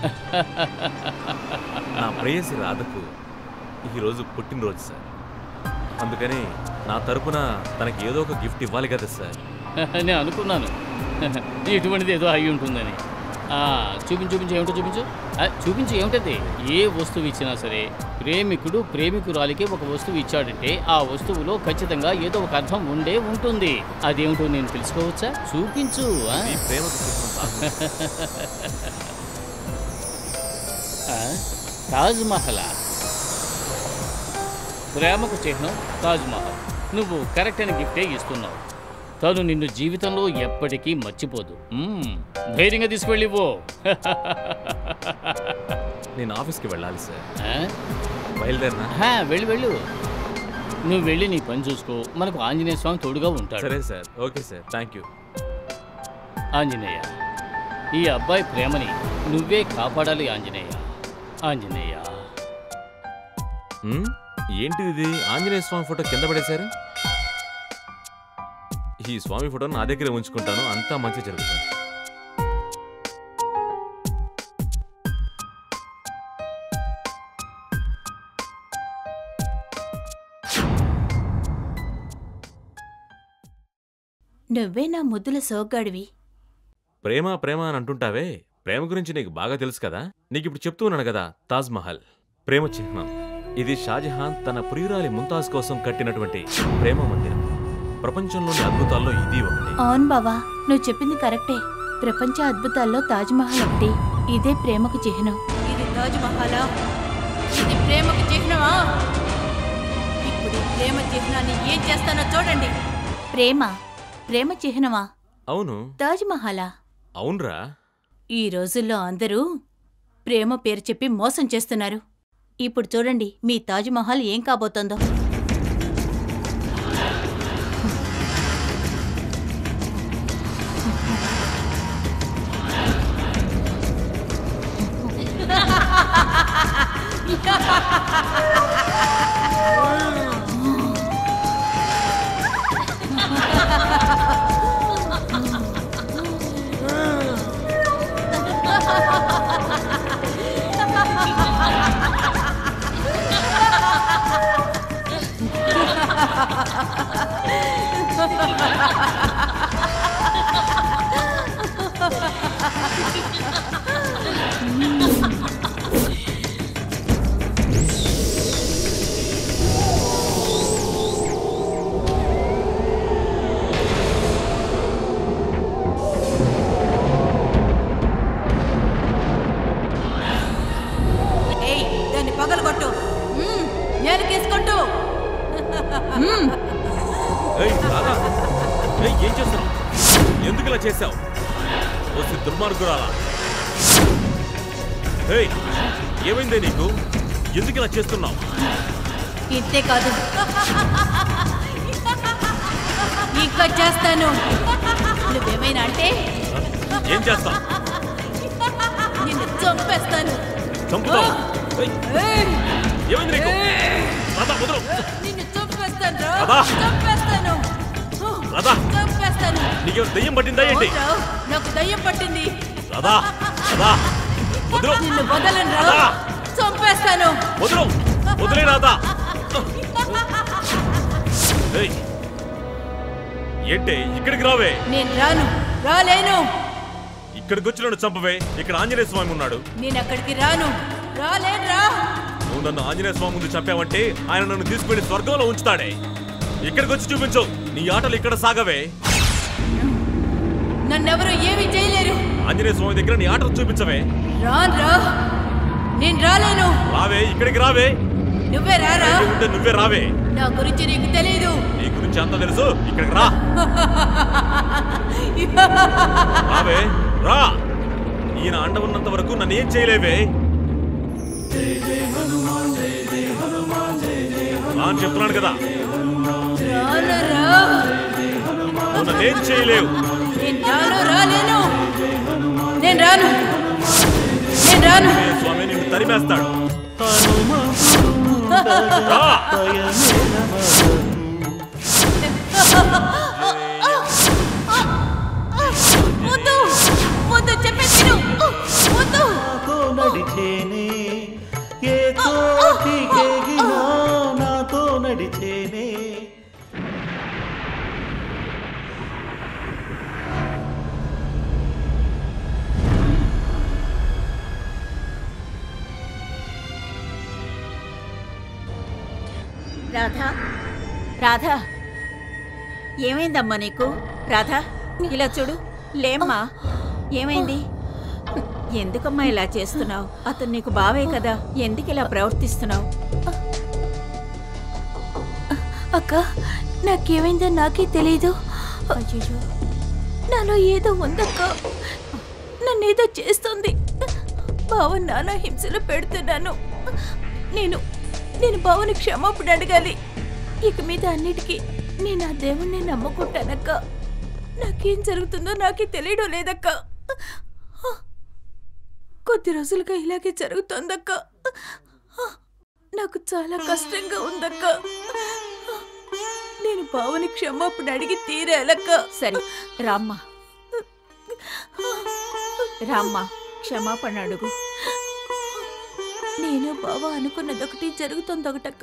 నా ప్రేయసి రాధకు ఈరోజు పుట్టినరోజు సార్ అందుకని నా తరపున తనకి ఏదో ఒక గిఫ్ట్ ఇవ్వాలి కదా సార్ నేను అనుకున్నాను ఇటువంటిది ఏదో అయి ఉంటుందని ఆ, చూపించు చూపించు ఏమిటో చూపించు ఆ, చూపించు ఏమిటది ఏ వస్తువు ఇచ్చినా సరే ప్రేమికుడు ప్రేమికురాలికి ఒక వస్తువు ఇచ్చాడంటే ఆ వస్తువులో ఖచ్చితంగా ఏదో ఒక అర్థం ఉండే ఉంటుంది అదేమిటో నేను తెలుసుకోవచ్చా చూపించు ఆ? ఈ ప్రేమకు చిహ్నం తాజ్ ఆ? తాజ్ మహలా ప్రేమకు చిహ్నం తాజ్ మహల్ నువ్వు కరెక్ట్ అయిన గిఫ్టే ఇస్తున్నావు తను నిన్ను జీవితంలో ఎప్పటికీ మర్చిపోదు మ్మ్. ధైర్యంగా తీసుకెళ్ళివో నేను ఆఫీస్కి వెళ్ళాలి సార్ ఆ? బయలుదేరినా హా, వెళ్ళు వెళ్ళు నువ్వు వెళ్ళి నీ పని చూసుకో మనకు ఆంజనేయ స్వామి తోడుగా ఉంటాడు సరే sir okay sir thank you Anjaneya ఈ అబ్బాయి ప్రేమని నువ్వే కాపాడాలి ఆంజనేయ ఆంజనేయ హ్మ్? ఏంటిది ఇది ఆంజనేయ స్వామి ఫోటో కింద పడేశారు ఈ స్వామి ఫోటో నా దగ్గర ఉంచుకుంటాను అంతా మంచి జరుగుతుంది నువ్వే నా ముద్దుల సోగ్గాడివి ప్రేమ ప్రేమ అని అంటుంటావే ప్రేమ గురించి నీకు బాగా తెలుసు కదా నీకు ఇప్పుడు చెప్తూ ఉన్నాను కదా తాజ్ మహల్ ప్రేమ చిహ్నం ఇది షాజహాన్ తన ప్రియురాలి ముంతాజ్ కోసం కట్టినటువంటి ప్రేమ మందిరం ప్రపంచంలోని అద్భుతాల్లో ఇది ఒకటి అవును బావా నువ్వు చెప్పింది కరెక్టే ప్రపంచ అద్భుతాల్లో తాజ్మహల్ ఒకటి ఇదే ప్రేమకు చిహ్నం ఇది తాజ్ మహలా ఇది ప్రేమకు చిహ్నమా ఇప్పుడు ఈ ప్రేమ చిహ్నాన్ని ఏం చేస్తానో చూడండి ప్రేమ ప్రేమ చిహ్నమా అవును తాజ్ మహలా అవునరా ఈ రోజుల్లో అందరూ ప్రేమ పేరు చెప్పి మోసం చేస్తున్నారు ఇప్పుడు చూడండి మీ తాజ్ మహల్ ఏం కాబోతోందో ఏయ్ దాన్ని పగలగొట్టు మ్మ్, నేను తీసుకుంటూ ఏయ్, రాధా! ఏయ్, ఏం చేస్తున్నావు ఎందుకు ఇలా చేశావు వస్తే దుర్మార్గురాలా ఏయ్, ఏమైందే నీకు ఎందుకు ఇలా చేస్తున్నావు ఇంతే కాదు ఇంకా చేస్తాను నువ్వేమైనా అంటే ఏం చేస్తావు నిన్ను చంపేస్తాను చంపుతావు ఏయ్, ఏయ్, ఏమైంది నీకు రాధా వదలు నిన్ను చంపేస్తాను రా. రాధా! చంపేస్తాను రాధా చంపేస్తాను నీకేమైనా దయ్యం పట్టిందా ఏంటి అవునురా, నాకు దయ్యం పట్టింది రాధా రాధా వదలు నిన్ను వదలను రా రాధా! చంపేస్తాను వదలు వదిలే రాధా ఏయ్, ఏంటే ఇక్కడికి రావే నేను రాను రాలేను ఇక్కడికి వచ్చి నన్ను చంపవే ఇక్కడ ఆంజనేయ స్వామి ఉన్నాడు నేను అక్కడికి రాను రాలేను రా నువ్వు నన్ను ఆంజనేయ స్వామి ముందు చంపావంటే ఆయన నన్ను తీసుకుని స్వర్గంలో ఉంచుతాడే ఇక్కడికి వచ్చి చూపించు నీ ఆటలు ఇక్కడ సాగవే నన్నెవరు ఏమీ చేయలేరు ఆంజనేయ స్వామి దగ్గర నీ ఆటలు చూపించవే రాను రా నేను రాలేను రావే ఇక్కడికి రావే నువ్వే రారా ధైర్యం ఉంటే నువ్వే రావే నా గురించి నీకు తెలీదు నీ గురించి అంతా తెలుసు ఇక్కడికి రా రావే రా ఈయన అండ ఉన్నంత వరకు నన్ను ఏం చేయలేవే రా అని చెప్తున్నాను కదా రాను రా నువ్వు నన్ను ఏం చేయలేవు నేను రాను రాలేను నేను రాను నేను రాను ఆంజనేయ స్వామి నిన్ను తరిమేస్తాడు రా వద్దు వద్దు చెప్పేసి వద్దు నాతో నడిచేనే ఏ తోటికెగినా నాతో నడిచేనే రాధా రాధా ఏమైందమ్మా నీకు రాధా ఇలా చూడు లేమ్మా ఏమైంది ఎందుకమ్మా ఇలా చేస్తున్నావు అతను నీకు బావే కదా ఎందుకు ఇలా ప్రవర్తిస్తున్నావు అక్క నాకేమైందో నాకే తెలీదు అయ్యో నాలో ఏదో ఉందక్క నన్నేదో చేస్తుంది బావ నానా హింసలు పెడుతున్నాను నేను నేను బావని క్షమాపణ అడగాలి ఇక మీద అన్నిటికీ నేను ఆ దేవుణ్ణి నమ్ముకుంటానక్క నాకేం జరుగుతుందో నాకే తెలియడం లేదక్క కొద్ది రోజులుగా ఇలాగే జరుగుతోందక్క నాకు చాలా కష్టంగా ఉందక్క నేను బావని క్షమాపణ అడిగి తీరేలక్క సరే రామ్మా రామ్మా క్షమాపణ అడుగు నేను బావ అనుకున్నదొకటి జరుగుతుందొకటక్క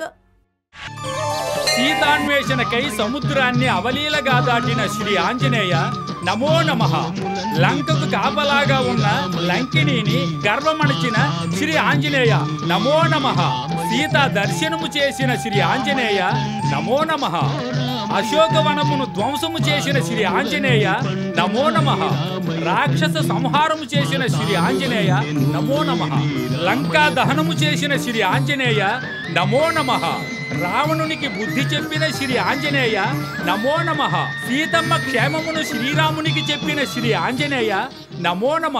సీతాన్వేషణకై సముద్రాన్ని అవలీలగా దాటిన శ్రీ ఆంజనేయ నమో నమః లంకకు కాపలాగా ఉన్న లంకిణిని గర్వమణిచిన శ్రీ ఆంజనేయ నమో నమః సీత దర్శనము చేసిన శ్రీ ఆంజనేయ నమో నమ అశోకవనమును ధ్వంసము చేసిన శ్రీ ఆంజనేయ నమో నమ రాక్షస సంహారము చేసిన శ్రీ ఆంజనేయ నమో నమ లంకా దహనము చేసిన శ్రీ ఆంజనేయ నమో నమ రావణునికి బుద్ధి చెప్పిన శ్రీ ఆంజనేయ నమో నమ సీతమ్మ క్షేమమును శ్రీరామునికి చెప్పిన శ్రీ ఆంజనేయ నమో నమ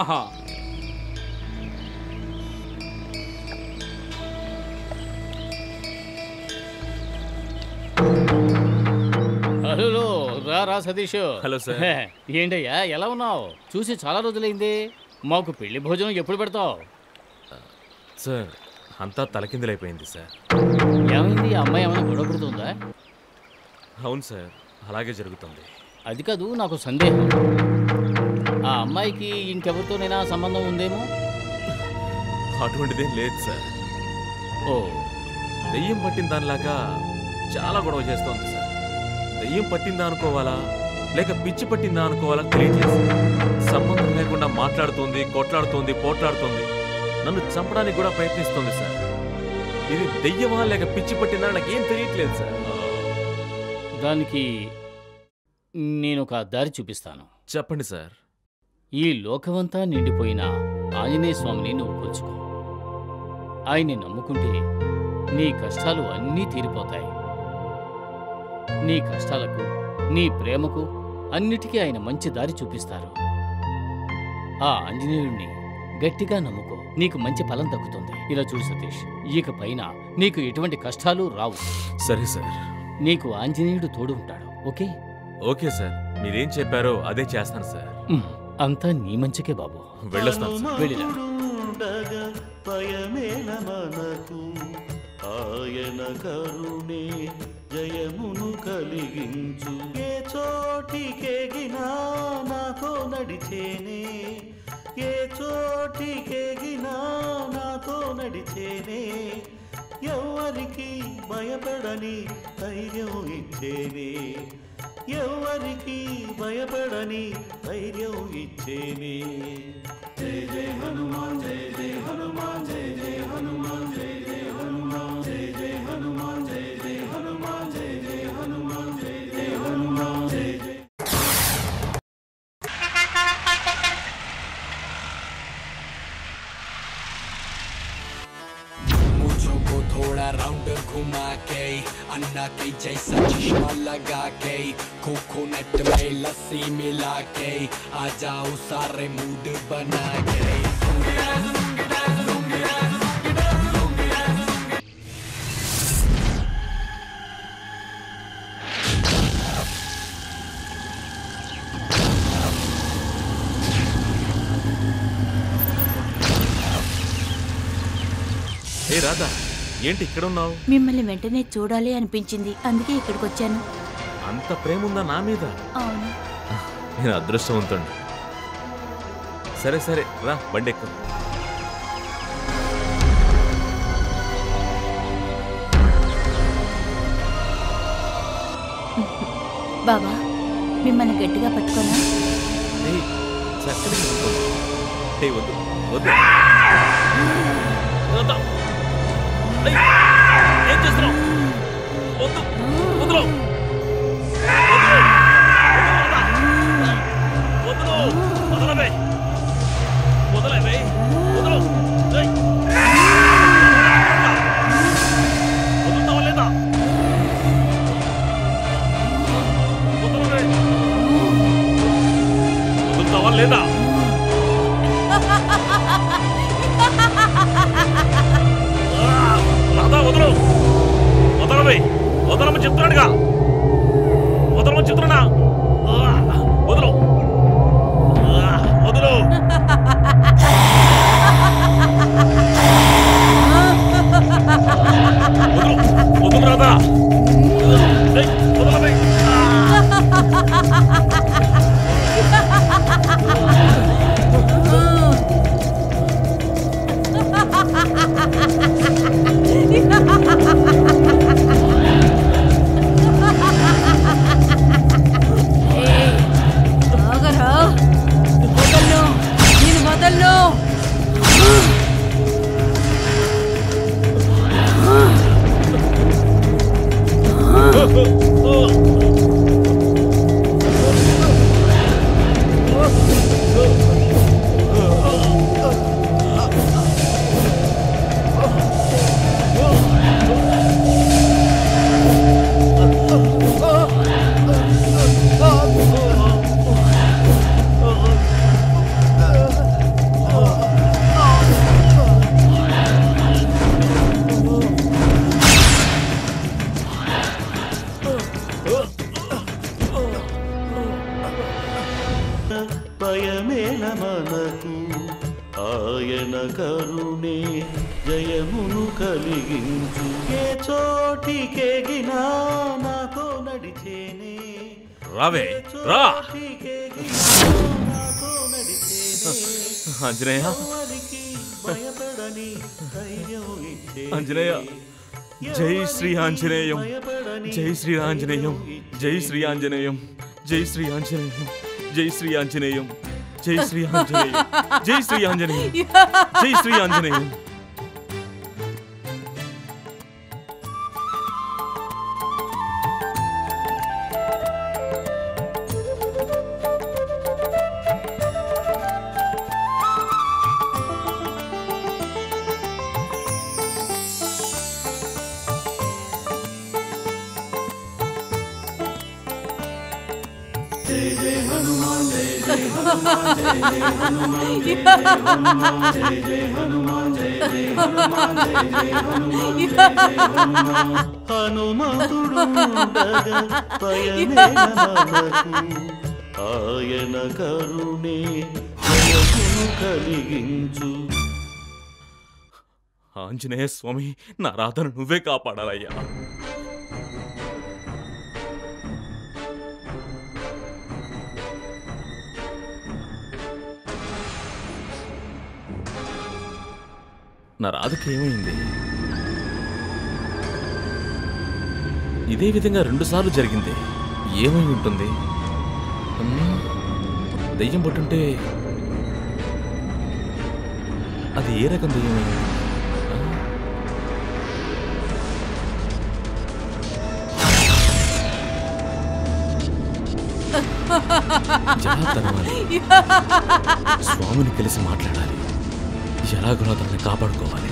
హలో రా రా సతీష్ హలో సార్. హే, ఏంటయ్యా ఎలా ఉన్నావు చూసి చాలా రోజులైంది మాకు పెళ్లి భోజనం ఎప్పుడు పెడతావు సార్ అంతా తలకిందులైపోయింది సార్ ఏమైంది ఆ అమ్మాయి ఏమైనా గొడవ పెడుతుందా అవును సార్ అలాగే జరుగుతుంది అది కాదు నాకు సందేహం ఆ అమ్మాయికి ఇంకెవరితోనైనా సంబంధం ఉందేమో అటువంటిదేం లేదు సార్ ఓ దెయ్యం పట్టిన దానిలాగా చాలా గొడవ చేస్తోంది సార్ దెయ్యం పట్టిందా అనుకోవాలా లేక పిచ్చి పట్టిందా అనుకోవాలా తెలియట్లేదు సార్. సంబంధం లేకుండా మాట్లాడుతోంది కొట్లాడుతోంది పోట్లాడుతోంది నన్ను చంపడానికి కూడా ప్రయత్నిస్తోంది సార్ ఇది దెయ్యమా లేక పిచ్చి పట్టిందా నాకేం తెలియట్లేదు సార్ దానికి నేను ఒక దారి చూపిస్తాను చెప్పండి సార్ ఈ లోకమంతా నిండిపోయిన ఆంజనేయ స్వామిని నువ్వు కొలుచుకో ఆయన్ని నమ్ముకుంటే నీ కష్టాలు అన్నీ తీరిపోతాయి నీ కష్టాలకు నీ ప్రేమకు అన్నిటికీ ఆయన మంచి దారి చూపిస్తారు ఆ ఆంజనేయుణ్ణి గట్టిగా నమ్ముకో నీకు మంచి ఫలం దక్కుతుంది ఇలా చూడు సతీష్ ఇక పైన నీకు ఎటువంటి కష్టాలు రావు సరే సార్ నీకు ఆంజనేయుడు తోడు ఉంటాడు ఓకే ఓకే సార్ మీరేం చెప్పారో అదే చేస్తాను సార్ ఉమ్, అంతా నీ మంచికే బాబు వెళ్ళొస్తాను సార్ వెళ్ళిరా ఉండగా భయమేల మనకు ఆయన కరుణే జయమును కలిగించు ఏ చోటికెగినా నాతో నడిచేనే ఏ చోటికెగినా నాతో నడిచేనే ఎవరికి భయపడని ధైర్యం ఇచ్చేనే ఎవరికి భయపడని ధైర్యం ఇచ్చేనే జయ జయ హనుమాన్ జయ జయ హనుమాన్ జయ జయ హనుమాన్ జయ జయ హనుమాన్ జయ జయ హనుమాన్ జయ జయ హనుమాన్ జయ జయ హనుమాన్ జయ జయ హనుమాన్ జయ జయ मुझों को थोड़ा राउंड घुमा के अन्ना के जैसा चश्मा लगा के कोकोनट में लस्सी मिला के आ जाओ सारे मूड बना के ఏ రాధా ఏంటి ఇక్కడ ఉన్నావు మిమ్మల్ని వెంటనే చూడాలి అనిపించింది అందుకే ఇక్కడికి వచ్చాను అంత ప్రేమ ఉందా నా మీద అవును నేను అదృష్టవంతుణ్ణి సరే సరే రా బండి ఎక్కు బాబా మిమ్మల్ని గట్టిగా పట్టుకోనా ఏయ్, చక్కగా కూర్చో. ఏయ్, వద్దు వద్దు వద్దు. ఏయ్, ఏం చేస్తున్నావు వద్దు వద్దు వద్దు వదలవే వదలవే వదలు ఏయ్. వదులుతావా లేదా వదలవే వదులుతావా లేదా రాధా వదలు వదలవే వదలమని చెప్తున్నాడుగా వదలమని చెప్తున్నా వదలు వదలు ఆయన కరుణే జయమును కలిగించు ఏ చోటికెగినా నాతో నడిచేనే రావే రా చోటికెగినా నాతో నడిచేనే ఆంజనేయ ఎవరికి భయపడని ధైర్యం ఇచ్చే ఆంజనేయ జై శ్రీ ఆంజనేయం జై శ్రీ ఆంజనేయం జై శ్రీ ఆంజనేయం జై శ్రీ ఆంజనేయం జై శ్రీ ఆంజనేయం జై శ్రీ ఆంజనేయం జై శ్రీ ఆంజనేయం జై శ్రీ ఆంజనేయం హనుమంతుడుండగా భయమేనకు ఆయన కరుణే జయమును కలిగించు ఆంజనేయ స్వామి నా రాధను నువ్వే కాపాడాలయ్యా నా రాధకి ఏమైంది ఇదే విధంగా రెండుసార్లు జరిగింది ఏమై ఉంటుంది ఉమ్, దెయ్యం పట్టుంటే అది ఏ రకం దెయ్యం అయి ఉంటుంది? ఆ? ఎలా తనవాలి స్వామిని కలిసి మాట్లాడాలి ఎలాగోలా తనని కాపాడుకోవాలి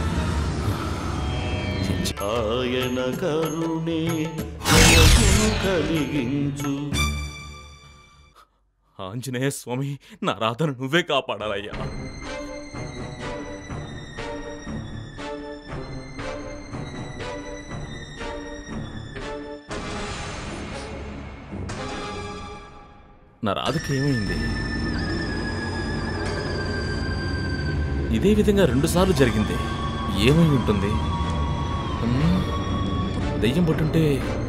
ఆయన కరుణే జయమును కలిగించు ఆంజనేయ స్వామి నా రాధను నువ్వే కాపాడాలయ్యా నా రాధకి ఏమైంది ఇదే విధంగా రెండుసార్లు జరిగింది ఏమై ఉంటుంది ఉమ్, దెయ్యం పట్టుంటే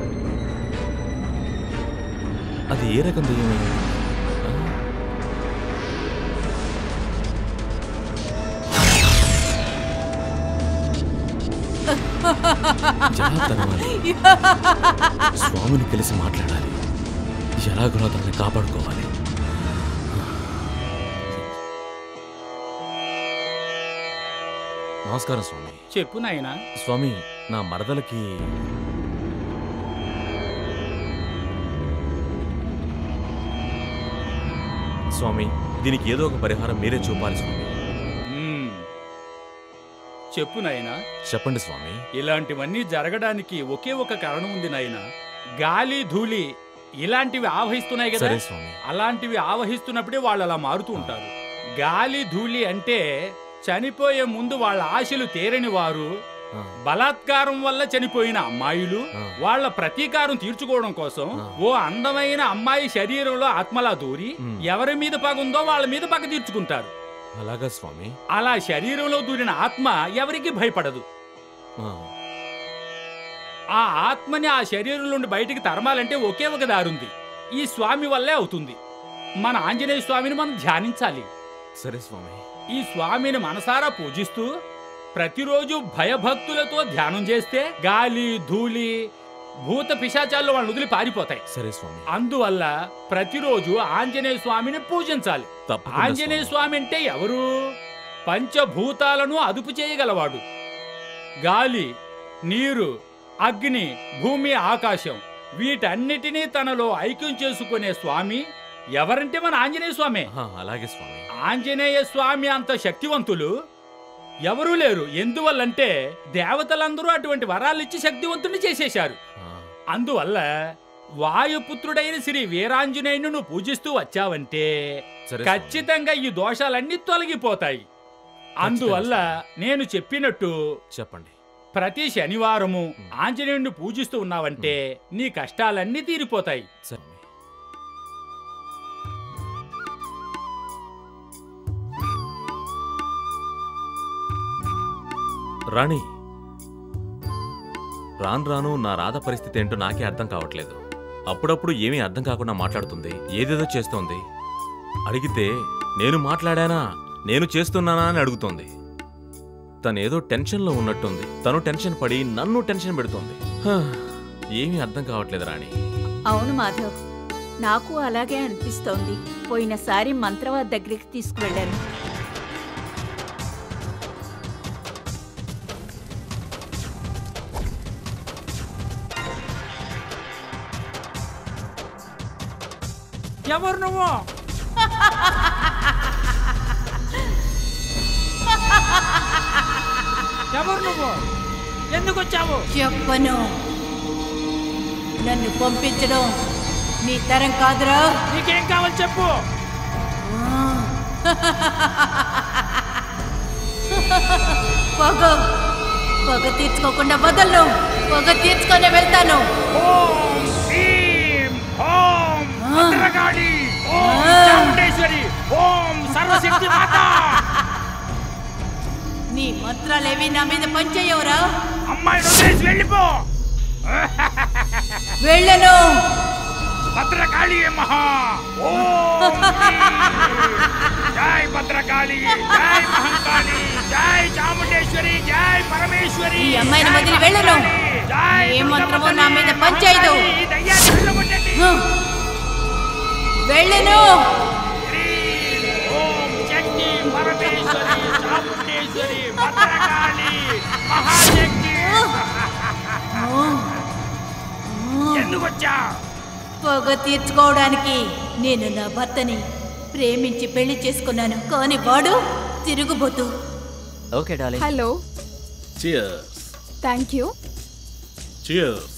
అది ఏ రకం దెయ్యం అయి ఉంటుంది? ఎలా తనవాలి స్వామిని కలిసి మాట్లాడాలి ఎలాగోలా తనని కాపాడుకోవాలి నమస్కారం స్వామి చెప్పు నాయనా స్వామి నా మరదలకి స్వామి దీనికి ఏదో ఒక పరిహారం మీరే చూపాలి స్వామి మ్మ్. చెప్పు నాయనా చెప్పండి స్వామి ఇలాంటివన్నీ జరగడానికి ఒకే ఒక కారణం ఉంది నాయన గాలి ధూళి ఇలాంటివి ఆవహిస్తున్నాయి కదా సరే స్వామి అలాంటివి ఆవహిస్తున్నప్పుడే వాళ్ళు అలా మారుతూ ఉంటారు గాలి ధూళి అంటే చనిపోయే ముందు వాళ్ళ ఆశలు తీరని వారు బలాత్కారం వల్ల చనిపోయిన అమ్మాయిలు వాళ్ళ ప్రతీకారం తీర్చుకోవడం కోసం ఓ అందమైన అమ్మాయి శరీరంలో ఆత్మలా దూరి ఎవరి మీద పగుందో వాళ్ళ మీద పగ తీర్చుకుంటారు అలాగా స్వామి అలా శరీరంలో దూరిన ఆత్మ ఎవరికి భయపడదు ఆ, ఆ ఆత్మని ఆ శరీరం నుండి బయటికి తరమాలంటే ఒకే ఒక దారుంది ఈ స్వామి వల్లే అవుతుంది మన ఆంజనేయ స్వామిని మనం ధ్యానించాలి సరే స్వామి ఈ స్వామిని మనసారా పూజిస్తూ ప్రతిరోజు భయభక్తులతో ధ్యానం చేస్తే గాలి ధూళి భూత పిశాచాల్లో వాళ్ళని వదిలి పారిపోతాయి సరే స్వామి అందువల్ల ప్రతిరోజు ఆంజనేయ స్వామిని పూజించాలి తప్పకుండా ఆంజనేయ స్వామి అంటే ఎవరు పంచభూతాలను అదుపు చేయగలవాడు గాలి నీరు అగ్ని భూమి ఆకాశం వీటన్నిటినీ తనలో ఐక్యం చేసుకునే స్వామి ఎవరంటే మన ఆంజనేయ స్వామే ఆ, అలాగే స్వామి ఆంజనేయ స్వామి అంత శక్తివంతులు ఎవరూ లేరు ఎందువల్లంటే దేవతలందరూ అటువంటి వరాలిచ్చి శక్తివంతుని చేసేశారు అందువల్ల వాయుపుత్రుడైన శ్రీ వీరాంజనేయుని నువ్వు పూజిస్తూ వచ్చావంటే సరే ఖచ్చితంగా ఈ దోషాలన్నీ తొలగిపోతాయి అందువల్ల నేను చెప్పినట్టు చెప్పండి ప్రతి శనివారము ఆంజనేయుడిని పూజిస్తూ ఉన్నావంటే నీ కష్టాలన్నీ తీరిపోతాయి సరే రాణి రాను రాను నా రాధ పరిస్థితి ఏంటో నాకే అర్థం కావట్లేదు అప్పుడప్పుడు ఏమీ అర్థం కాకుండా మాట్లాడుతుంది ఏదేదో చేస్తోంది అడిగితే నేను మాట్లాడానా నేను చేస్తున్నానా అని అడుగుతోంది తనేదో టెన్షన్లో ఉన్నట్టుంది తను టెన్షన్ పడి నన్ను టెన్షన్ పెడుతోంది హా, ఏమీ అర్థం కావట్లేదు రాణి అవును మాధవ్ నాకు అలాగే అనిపిస్తోంది పోయినసారి మంత్రవాద్ దగ్గరికి తీసుకువెళ్ళాను ఎవరు నువ్వు ఎవరు నువ్వు ఎందుకు వచ్చావు చెప్పను నన్ను పంపించడం నీ తరం కాదురా నీకేం కావాలి చెప్పు పగ పగ తీర్చుకోకుండా వదలను పగ తీర్చుకొని వెళ్తాను ఓం హ్రీం ఓం భద్రకాళి ఓం చాముండేశ్వరి ఓం సర్వశక్తి మాత నీ మంత్రాలేవి నా మీద పనిచేయవురా అమ్మాయిని వదిలేసి వెళ్ళిపో వెళ్ళను భద్రకాళి మహా ఓం హ్రీం. జై భద్రకాళి జై మహంకాళి జై చాముండేశ్వరి జై పరమేశ్వరి ఈ అమ్మాయిని జై వదిలి వెళ్ళను మహంకాళి, జై ఏ మంత్రమో దుర్గమ్మ నా తల్లి, మీద పనిచేయదు ఈ దయ్యాన్ని వెళ్ళగొట్టండి. వెళ్ళను హ్రీం ఓం శక్తి పరమేశ్వరి చాముండేశ్వరి భద్రకాళి మహాశక్తి ఎందుకు వచ్చా పగ తీర్చుకోవడానికి నేను నా భర్తని ప్రేమించి పెళ్లి చేసుకున్నాను కానీ వాడు తిరుగుబోతూ okay darling hello cheers thank you cheers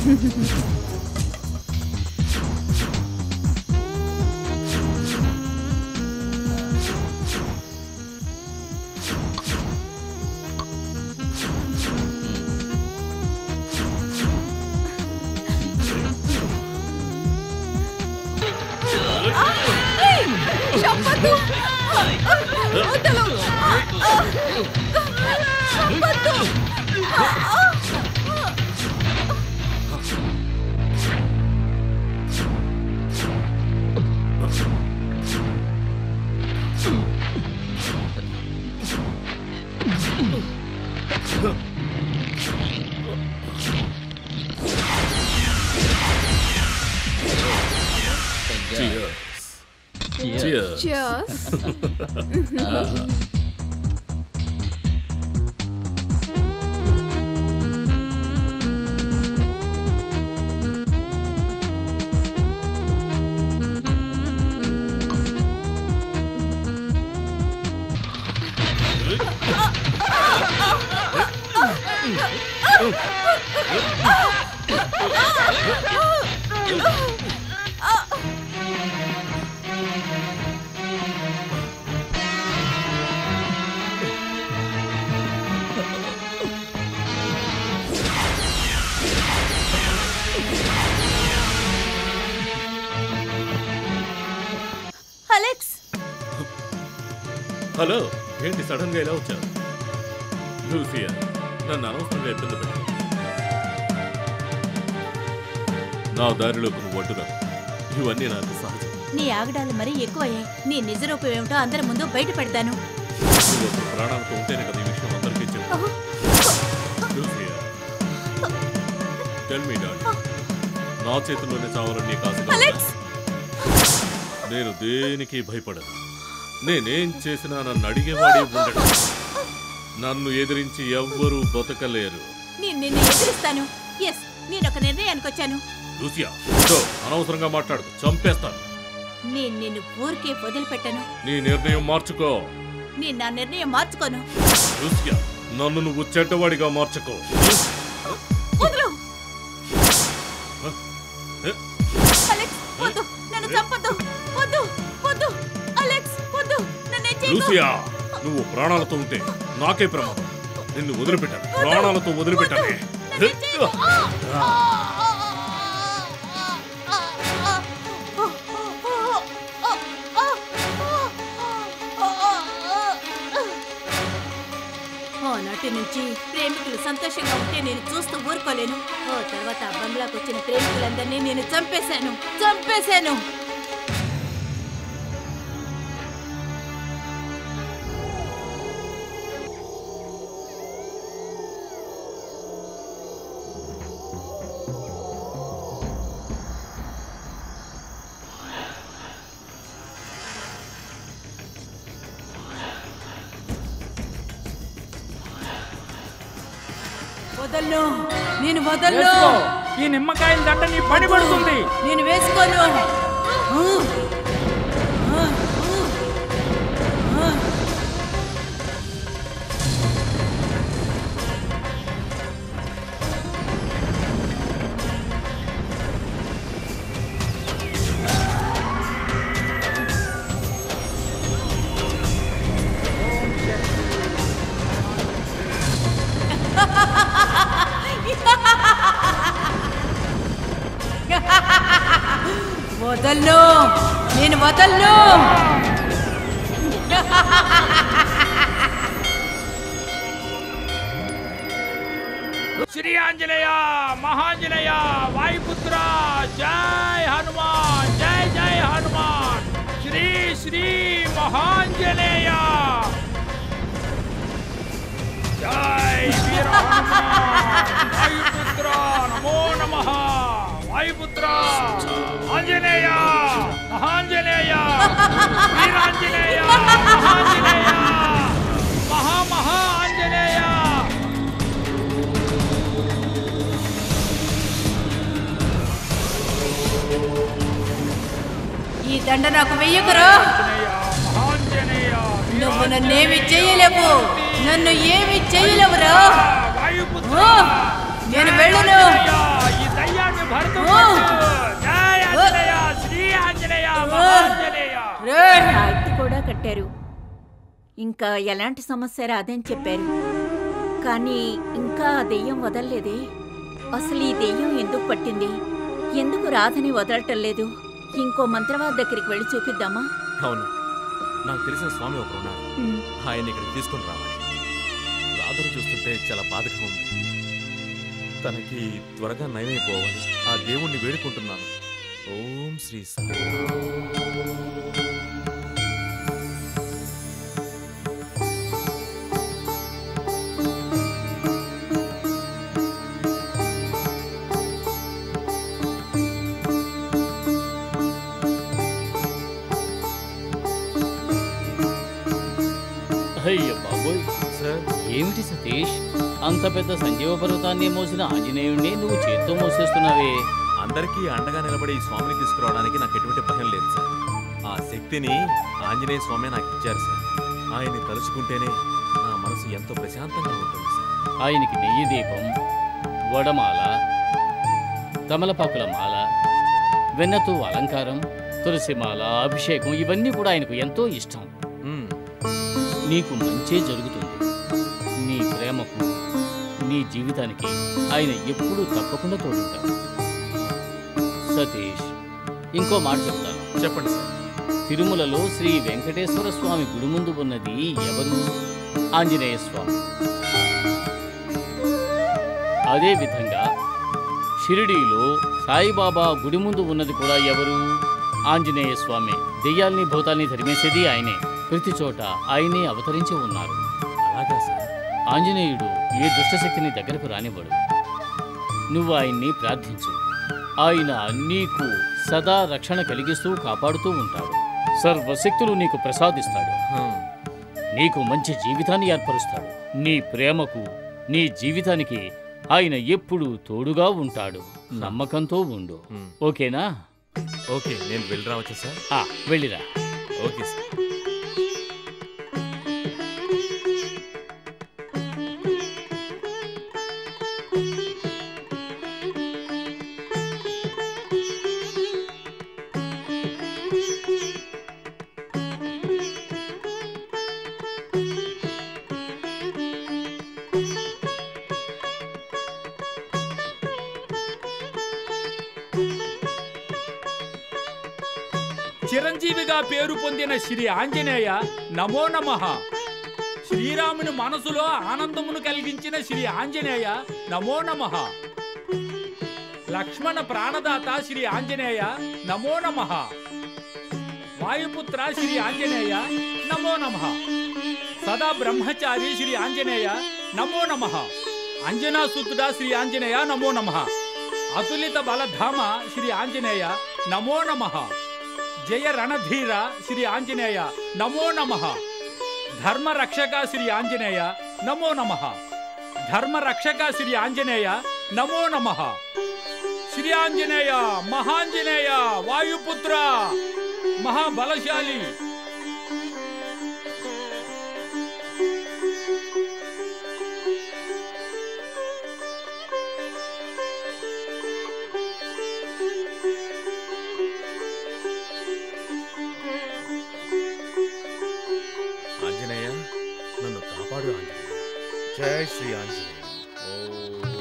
చంపద్దు వదలు చంపద్దు చియర్స్ Cheers. అలెక్స్ హలో ఏంటి సడన్ గా ఇలా వచ్చావు లూసియా నన్ను అనవసరంగా ఇబ్బంది పెట్టు నా దారిలోకి నువ్వు ఒడ్డురా ఇవన్నీ నాకు సహజం నీ ఆగడాలు మరీ ఎక్కువయ్యాయి నీ నిజ రూపం ఏమిటో అందరి ముందు బయట పెడతాను నువ్వు అసలు ప్రాణాలతో ఉంటేనే కదా ఈ విషయం అందరికీ చెప్పు లూసియా టెల్ మీ డాడీ నా చేతిలోనే చావాలని నీకు ఆశగా ఉందా? అలెక్స్ నేను దేనికి భయపడను నేనేం చేసినా నన్ను అడిగేవాడే ఉండడు నన్ను ఎదిరించి ఎవ్వరూ బతకలేరు నేను నిన్ను ఎదిరిస్తాను ఎస్ నేను ఒక నిర్ణయానికి వచ్చాను లూసియా ఇదో, అనవసరంగా మాట్లాడు చంపేస్తాను నేను నిన్ను ఊరికే వదిలిపెట్టను నీ నిర్ణయం మార్చుకో నేను నా నిర్ణయం మార్చుకోను లూసియా నన్ను నువ్వు చెడ్డవాడిగా మార్చుకో వదులు అలెక్స్ వద్దు నన్ను చంపొద్దు వద్దు వద్దు అలెక్స్ వద్దు నన్ను చేయకు లూసియా నువ్వు ప్రాణాలతో ఉంటే నాకే ప్రమాదం నిన్ను వదిలిపెట్టాను ప్రాణాలతో వదిలిపెట్టానే ఆ ఆనాటి నుంచి ప్రేమికులు సంతోషంగా ఉంటే నేను చూస్తూ ఊరుకోలేను ఓ తర్వాత ఆ బంగ్లాకు వచ్చిన ప్రేమికులందరినీ నేను చంపేశాను చంపేశాను వదలను నేను వదలను వేసుకో. ఈ నిమ్మకాయల దండ నీ పని పడుతుంది నేను వేసుకోను వదలను నేను వదలను శ్రీ ఆంజనేయ మహాంజనేయ వాయుపుత్ర జై హనుమాన్ జై జై హనుమాన్ శ్రీ శ్రీ మహాంజనేయ జై వీర హనుమాన్ వాయుపుత్ర నమో నమః వాయుపుత్ర ఆంజనేయ మహాంజనేయ వీరాంజనేయ మహాంజనేయ మహా మహా ఆంజనేయ ఈ దండ నాకు వెయ్యకురా నువ్వు నన్నేమి చేయలేవు నన్ను ఏమి చేయలేవురా ఓ, నేను వెళ్ళను ఈ దయ్యాన్ని భరతం ఓ. జై ఆంజనేయ శ్రీ ఆంజనేయ మహాంజనేయ రేయ్! ఆ ఎత్తు కూడా కట్టారు ఇంకా ఎలాంటి సమస్య రాదని చెప్పారు కానీ ఇంకా ఆ దెయ్యం వదలలేదే అసలు ఈ దెయ్యం ఎందుకు పట్టింది ఎందుకు రాధని వదలటం లేదు ఇంకో మంత్రవాద దగ్గరికి వెళ్ళి చూపిద్దామా అవును నాకు తెలిసిన స్వామి ఒకరు ఉన్నారు ఉమ్. ఆయన ఇక్కడికి తీసుకొని రావాలి రాధను చూస్తుంటే చాలా బాధగా ఉంది తనకి త్వరగా నయమైపోవాలి ఆ దేవుణ్ణి వేడుకుంటున్నాను ఓం శ్రీ సాయి అయ్య బాబోయ్ సార్ ఏమిటి సతీష్ అంత పెద్ద సంజీవ పర్వతాన్ని మోసిన ఆంజనేయుణ్ణి నువ్వు చేత్తో మోసేస్తున్నావే అందరికీ అండగా నిలబడి ఈ స్వామిని తీసుకురావడానికి నాకు ఎటువంటి భయం లేదు సార్ ఆ శక్తిని ఆంజనేయ స్వామి నాకు ఇచ్చారు సార్ ఆయన్ని తలుచుకుంటేనే నా మనసు ఎంతో ప్రశాంతంగా ఉంటుంది సార్ ఆయనకి నెయ్యి దీపం వడమాల తమలపాకుల మాల వెన్నతో అలంకారం తులసిమాల అభిషేకం ఇవన్నీ కూడా ఆయనకు ఎంతో ఇష్టం మ్మ్. నీకు మంచే జరుగుతుంది నీ ప్రేమకు నీ జీవితానికి ఆయన ఎప్పుడూ తప్పకుండా తోడుంటాడు సతీష్ ఇంకో మాట చెప్తాను చెప్పండి సార్ తిరుమలలో శ్రీ వెంకటేశ్వర స్వామి గుడి ముందు ఉన్నది ఎవరు ఆంజనేయ స్వామి అదే విధంగా షిరిడీలో సాయిబాబా గుడి ముందు ఉన్నది కూడా ఎవరు ఆంజనేయ స్వామి దెయ్యాల్ని భూతాల్ని ధరిమేసేది ఆయనే ప్రతి చోట ఆయనే అవతరించి ఉన్నారు అలాగా సార్ ఆంజనేయుడు ఏ దుష్టశక్తిని దగ్గరకు రానివ్వడు నువ్వు ఆయన్ని ప్రార్థించు ఆయన నీకు సదా రక్షణ కలిగిస్తూ కాపాడుతూ ఉంటాడు సర్వశక్తులు నీకు ప్రసాదిస్తాడు హ్మ్. నీకు మంచి జీవితాన్ని ఏర్పరుస్తాడు నీ ప్రేమకు నీ జీవితానికి ఆయన ఎప్పుడూ తోడుగా ఉంటాడు నమ్మకంతో ఉండు హ్మ్. ఓకేనా ఓకే నేను వెళ్ళి రావచ్చా సార్ ఆ, వెళ్ళిరా ఓకే సార్ చిరంజీవిగా పేరు పొందిన శ్రీ ఆంజనేయ నమో నమః శ్రీరాముని మనసులో ఆనందమును కలిగించిన శ్రీ ఆంజనేయ నమో నమః లక్ష్మణ ప్రాణదాత శ్రీ ఆంజనేయ నమో నమః వాయుపుత్ర శ్రీ ఆంజనేయ నమో నమః సదా బ్రహ్మచారి శ్రీ ఆంజనేయ నమో నమః అంజనాసుతుడా శ్రీ ఆంజనేయ నమో నమః అతులిత బలధామ శ్రీ ఆంజనేయ నమో నమః జయ రణధీర శ్రీ ఆంజనేయ నమో నమః ధర్మ రక్షక శ్రీ ఆంజనేయ నమో నమః ధర్మ రక్షక శ్రీ ఆంజనేయ నమో నమః శ్రీ ఆంజనేయ మహాంజనేయ వాయుపుత్ర మహాబలశాలి ఆంజనేయ నన్ను కాపాడు ఆంజనేయ జై శ్రీ ఆంజనేయ ఓం.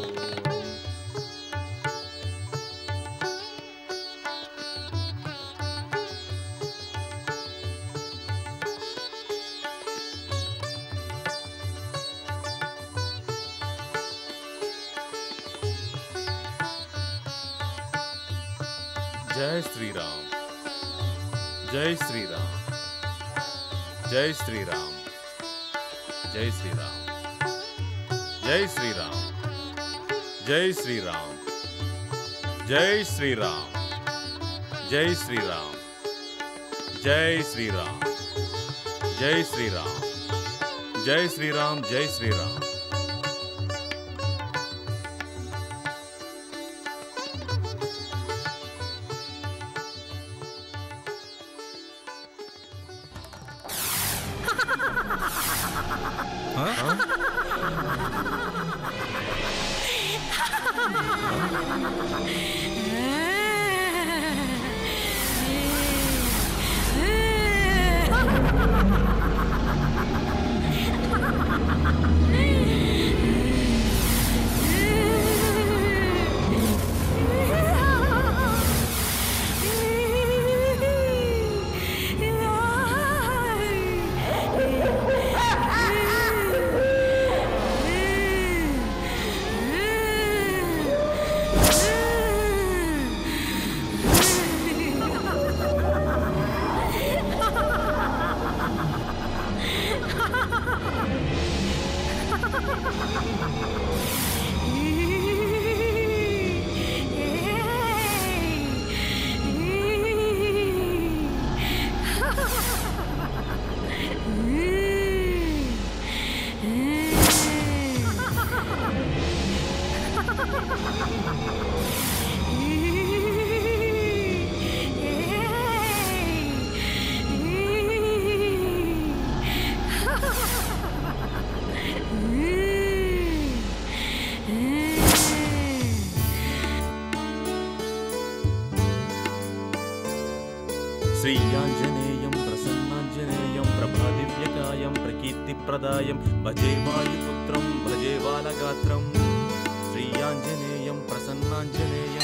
జై శ్రీరామ్ జై శ్రీరామ్ జై శ్రీరామ్ జై శ్రీరామ్ జై శ్రీరామ్ జై శ్రీరామ్ జై శ్రీరామ్ జై శ్రీరామ్ జై శ్రీరామ్ జై శ్రీరామ్ జై శ్రీరామ్ జై శ్రీరామ్ శ్రీయాంజనేయం ప్రసన్నాంజనేయం ప్రభాదివ్యకాయం ప్రకీర్తిప్రదాయం భజే వాయుపుత్రం భజే బాలగాత్రం శ్రీయాంజనేయం ప్రసన్నాంజనేయం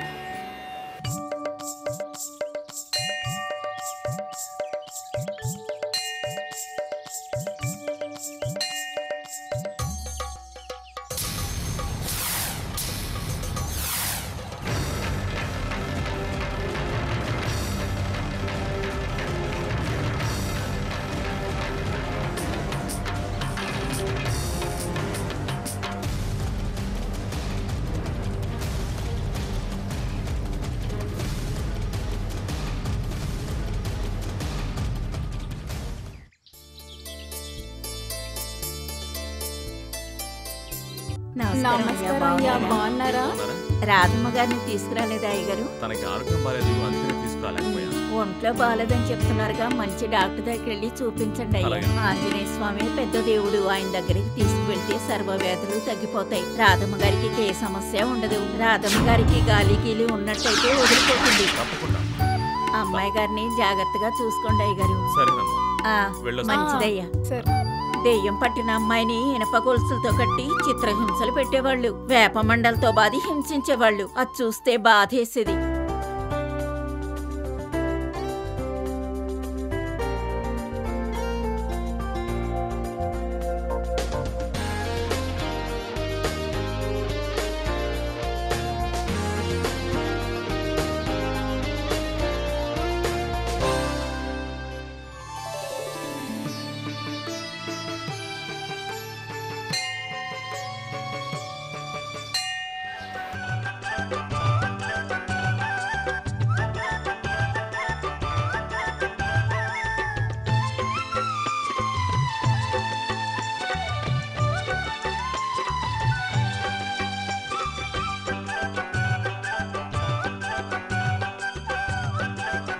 నమస్కారం అయ్యా బాగున్నారా రాధమ్మ గారిని తీసుకురాలేదా అయ్యగారు తనకి ఆరోగ్యం బాగాలేదు అందుకనే తీసుకురాలేకపోయాను ఒంట్లో బాగాలేదని చెప్తున్నారుగా మంచి డాక్టర్ దగ్గరికి వెళ్ళి చూపించండి అయ్యా అలాగే. ఆంజనేయ స్వామి పెద్ద దేవుడు ఆయన దగ్గరికి తీసుకువెళ్తే సర్వ వ్యాధులు తగ్గిపోతాయి రాధమ్మ గారికి ఏ సమస్య ఉండదు రాధమ్మ గారికి గాలి గీలి ఉన్నట్టయితే వదిలిపోతుంది తప్పకుండా అమ్మాయి గారిని జాగ్రత్తగా చూసుకోండి అయ్యగారు సరేనమ్మా ఆ, వెళ్ళొస్తా. మంచిదయ్యా దెయ్యం పట్టిన అమ్మాయిని ఇనప గొలుసులతో కట్టి చిత్రహింసలు పెట్టేవాళ్ళు వేప మండలతో బాధి హింసించేవాళ్ళు అది చూస్తే బాధేసేది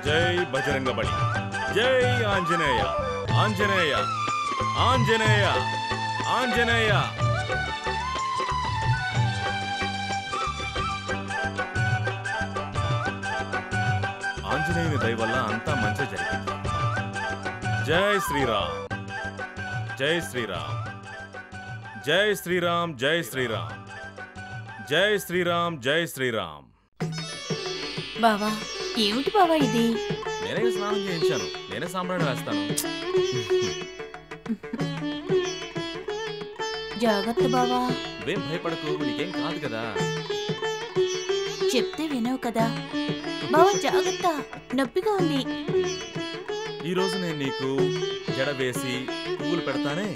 జై బజరంగ బలి జై ఆంజనేయ ఆంజనేయ ఆంజనేయ ఆంజనేయ ఆంజనేయుని దయ వల్ల అంతా మంచి జరిగింది జై శ్రీరామ్ జై శ్రీరామ్ జై శ్రీరామ్ జై శ్రీరామ్ జై శ్రీరామ్ జై శ్రీరామ్ బావా ఏమిటి బావా ఇది నేనే స్నానం చేయించాను నేనే సాంబ్రాణి వేస్తాను జాగ్రత్త బావా నువ్వేం భయపడకు నీకేం కాదు కదా చెప్తే వినవు కదా బావా జాగ్రత్త నొప్పిగా ఉంది ఈ రోజు నేను నీకు జడ వేసి పువ్వులు పెడతానే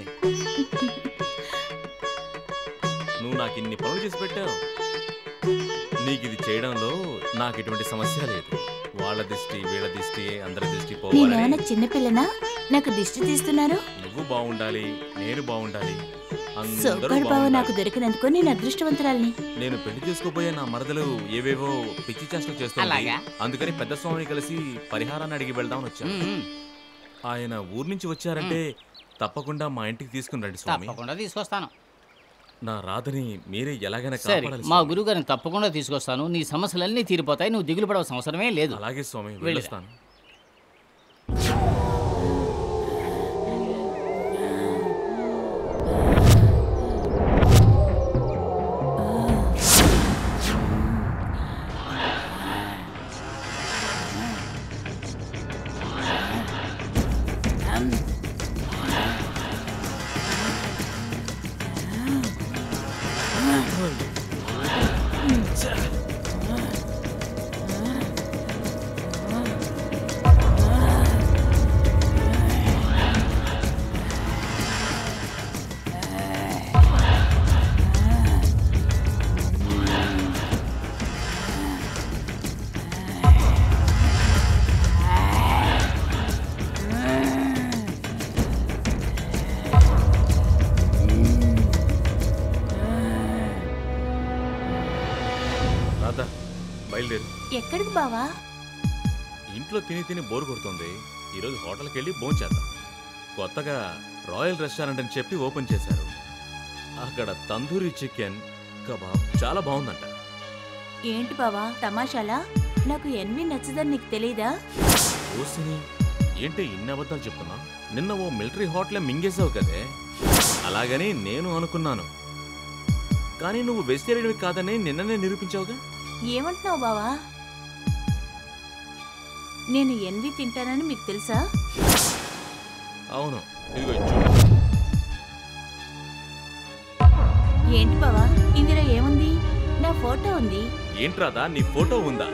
నువ్వు నాకు ఇన్ని పనులు చేసి పెట్టావు నీకు ఇది చేయడంలో నాకు ఎటువంటి సమస్య లేదు వాళ్ళ దిష్టి వీళ్ళ దిష్టి అందరి దిష్టి నేనేమన్నా పోవాలి చిన్నపిల్లనా నాకు దిష్టి తీస్తున్నారు నువ్వు బాగుండాలి నేను బాగుండాలి అందరూ సోగ్గాడు బావ బాగుండాలి నాకు దొరికినందుకు నేను అదృష్టవంతురాల్ని నేను పెళ్లి చేసుకోబోయే నా మరదలు ఏవేవో పిచ్చి చేష్టలు చేస్తుంది అలాగా? అందుకని పెద్ద స్వామిని కలిసి పరిహారాన్ని అడిగి వెళ్దామని వచ్చాను ఆయన ఊరు నుంచి వచ్చారంటే తప్పకుండా మా ఇంటికి తీసుకుని రండి స్వామి తప్పకుండా తీసుకొస్తాను నా రాధని మీరే ఎలాగైనా సరే కాపాడాలి మా స్వామి. గురువు గారిని తప్పకుండా తీసుకొస్తాను నీ సమస్యలన్నీ తీరిపోతాయి నువ్వు దిగులు పడవలసిన అవసరమే లేదు అలాగే స్వామి వెళ్ళిరా. వెళ్ళొస్తాను రాధా బయలుదేరు ఎక్కడికి బావా ఇంట్లో తిని తిని బోరు కొడుతుంది ఈరోజు హోటల్కి వెళ్ళి భోంచేద్దాం కొత్తగా రాయల్ రెస్టారెంట్ అని చెప్పి ఓపెన్ చేశారు అక్కడ తందూరి చికెన్ కబాబ్ చాలా బాగుందంట ఏంటి బావా తమాషాలా నాకు ఎన్వి నచ్చదని నీకు తెలీదా ఓసిని ఏంటి ఇన్ని అబద్ధాలు చెప్తున్నా నిన్న ఓ మిలిటరీ హోటలే మింగేసావు కదే అలాగని నేను అనుకున్నాను కానీ నువ్వు వెజిటేరియన్వి కాదని నిన్ననే నిరూపించావుగా ఏమంటున్నావు బావా నేను ఎన్వి తింటానని మీకు తెలుసా అవును ఇదిగో ఇది చూడు ఏంటి బావా ఇందులో ఏముంది నా ఫోటో ఉంది ఏంట్రాదా నీ ఫోటో ఉందా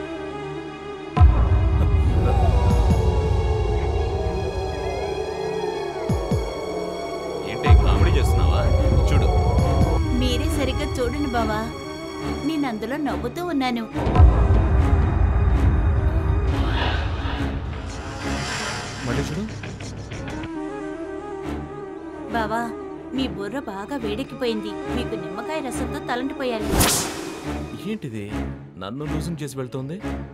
ఏంటి కామెడీ చేస్తున్నావా చూడు మీరే సరిగ్గా చూడండి బావా నేను అందులో నవ్వుతూ ఉన్నాను మళ్ళీ చూడు బావా మీ బుర్ర బాగా వేడెక్కిపోయింది మీకు నిమ్మకాయ రసంతో తలంటిపోయాలి ఏంటిది నన్ను లూజన్ చేసి వెళ్తోంది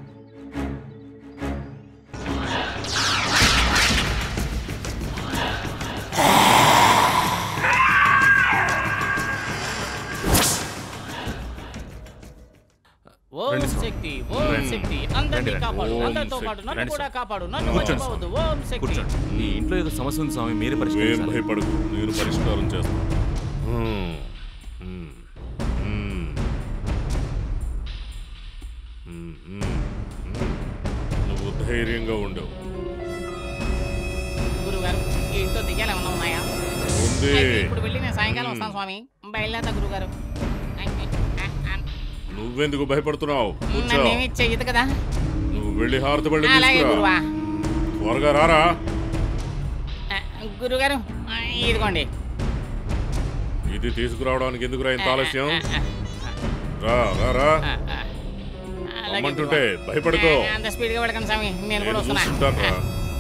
ఓం రండి స్వామి. శక్తి ఓం రండి. శక్తి రండి, అందరినీ రండి. కాపాడు ఓం అందరితో శక్తి. పాటు నన్ను రండి కూడా స్వామి. కాపాడు నన్ను కూర్చోండి మర్చిపోవద్దు ఓం శక్తి కూర్చోండి ఈ ఇంట్లో ఏదో సమస్య ఉంది స్వామి మీరే ఏం పరిష్కరించాలి భయపడకు నేను పరిష్కారం చేస్తాను హ్మ్. హ్మ్. హ్మ్. హ్మ్. హ్మ్. హ్మ్. నువ్వు ధైర్యంగా ఉండవు గురుగారు ఈ ఇంట్లో దిగాలి ఏమన్నా ఉన్నాయా ఉంది అయితే ఇప్పుడు వెళ్ళి నేను సాయంకాలం మ్మ్. వస్తాను స్వామి బయలుదేరతా గురుగారు నువ్వెందుకు భయపడుతున్నావు కూర్చో నన్నేమి చెయ్యదు కదా నువ్వు వెళ్ళి హారతి బళ్ళు అలాగే తీసుకురా గురువా త్వరగా రారా ఆ, గురుగారు ఆ, ఇదిగోండి ఇది తీసుకురావడానికి ఎందుకురా ఇంత ఆలస్యం రా రా రా అలాగే రమ్మంటుంటే గురువా. భయపడుకో ఆ, అంత స్పీడ్గా పడకండి స్వామి నేను కూడా నేను వస్తున్నా చూసుకుంటాను రా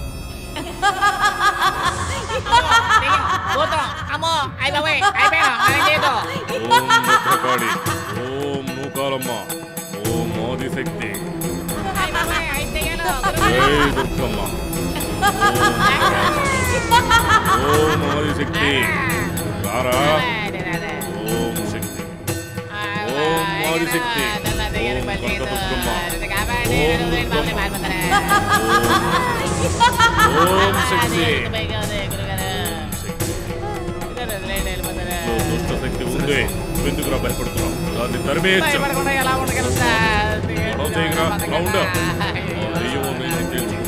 పోతాం అమ్మో అయిపోయి అయిపోయాను మనం చేయదు ఓం భద్రకాళి ఓం నూకాలమ్మ ఓం ఆదిశక్తి అయిపోయి అయిపోయాను జై దుర్గమ్మ ఓం ఆదిశక్తి రారా ఓం శక్తి ఓం ఆదిశక్తి ఓం కనకదుర్గమ్మ ఓం దుర్గమ్మ ఓం శక్తి ఓ దుష్ట శక్తి ఉంది ఎందుకురా భయపడుతున్నావు దాన్ని తరిమేయచ్చు గొడవ చేయకురా రౌండ్ దెయ్యమో నేను తెలుసు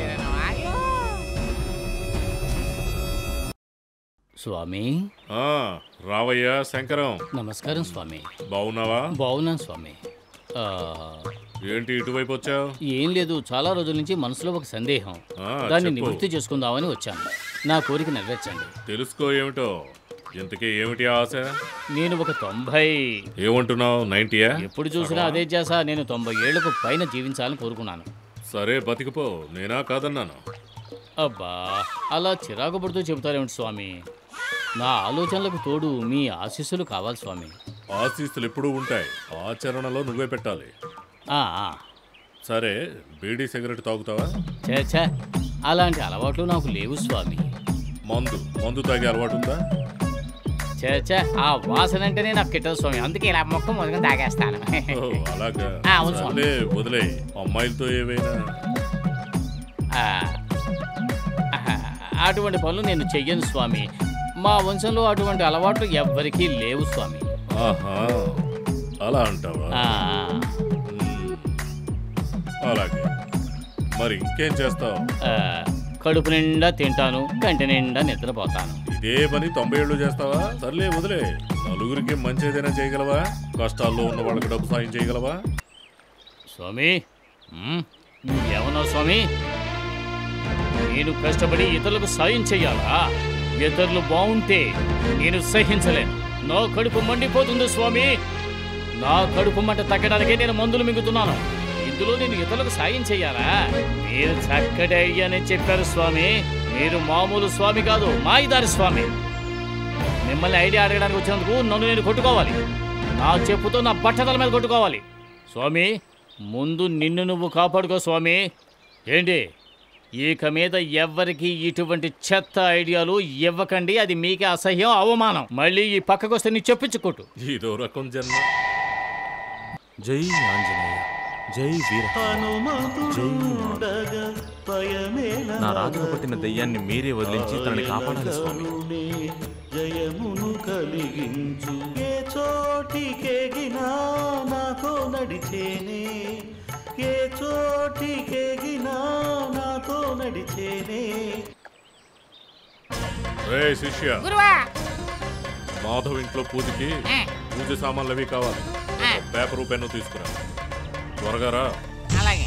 స్వామి ఆ, రావయ్యా శంకరం నమస్కారం స్వామి బాగున్నావా బాగున్నాను స్వామి ఆ, ఏంటి ఇటువైపు వచ్చావు ఏం లేదు చాలా రోజుల నుంచి మనసులో ఒక సందేహం ఆ, దాన్ని చెప్పు. నివృత్తి చేసుకుందామని వచ్చాను నా కోరిక నెరవేర్చండి తెలుసుకో ఏమిటో ఇంతకీ ఏమిటి ఆశ నేను ఒక తొంభై ఏమంటున్నావు నైన్టీయా ఎప్పుడు చూసినా అదే చేసా నేను తొంభై ఏళ్లకు పైన జీవించాలని కోరుకున్నాను సరే బతికిపో నేనా కాదన్నాను అబ్బా అలా చిరాకు పడుతూ చెబుతారేమిటి స్వామి నా ఆలోచనలకు తోడు మీ ఆశీస్సులు కావాలి స్వామి ఆశీస్సులు ఎప్పుడూ ఉంటాయి ఆచరణలో నువ్వే పెట్టాలి ఆ, ఆ. సరే బీడీ సిగరెట్ తాగుతావా ఛే, ఛే అలాంటి అలవాట్లు నాకు లేవు స్వామి మందు మందు తాగే అలవాటు ఉందా ఛే, ఛే ఆ వాసన అంటేనే నాకు కిట్టదు స్వామి అందుకే ఇలా మొక్క మొదలుగా తాగేస్తాను ఓ, అలాగా ఆ, అవును స్వామి. సర్లే వదిలే అమ్మాయిలతో ఏవైనా ఆ, ఆహా, అటువంటి పనులు నేను చెయ్యను స్వామి మా వంశంలో అటువంటి అలవాట్లు ఎవ్వరికీ లేవు స్వామి ఆహా అలా అంటావా ఆ, అలాగే మరి ఇంకేం చేస్తావు ఆ, కడుపు నిండా తింటాను కంటి నిండా నిద్రపోతాను ఇదే పని తొంభై ఏళ్ళు చేస్తావా సర్లే వదిలే నలుగురికి మంచి ఏదైనా చేయగలవా కష్టాల్లో ఉన్న వాళ్ళకి డబ్బు సాయం చేయగలవా స్వామి మ్, నువ్వేమన్నావు స్వామి నేను కష్టపడి ఇతరులకు సాయం చెయ్యాలా ఇతరులు బాగుంటే నేను సహించలేను నా కడుపు మండిపోతుంది స్వామి నా కడుపు మంట తగ్గడానికే నేను మందులు మింగుతున్నాను ఇందులో నేను ఇతరులకు సాయం చెయ్యాలా మీరు చక్కటి ఐడియానే చెప్పారు స్వామి మీరు మామూలు స్వామి కాదు మాయిదారి స్వామి మిమ్మల్ని ఐడియా అడగడానికి వచ్చినందుకు నన్ను నేను కొట్టుకోవాలి నా చెప్పుతో నా బట్టతల మీద కొట్టుకోవాలి స్వామి ముందు నిన్ను నువ్వు కాపాడుకో స్వామి ఏంటి ఇక మీద ఎవ్వరికి ఇటువంటి చెత్త ఐడియాలు ఇవ్వకండి అది మీకే అసహ్యం అవమానం మళ్ళీ ఈ పక్కకొస్తే నీ చెప్పించుకోటు ఇదో రకం జన్మ జై ఆంజనేయ జై వీర జై నా రాజుకు పట్టిన దెయ్యాన్ని మీరే వదిలించి తనని కాపాడాలి స్వామి జయమును కలిగించు ఏ చోటికెగినా నాతో నడిచేనే ఏ చోటికెగినా నాతో నడిచేనే రే శిష్య గురువా మాధవ్ ఇంట్లో పూజకి పూజ సామాన్లు అవి కావాలి ఒక పేపరు పెన్ను తీసుకురా త్వరగా రా అలాగే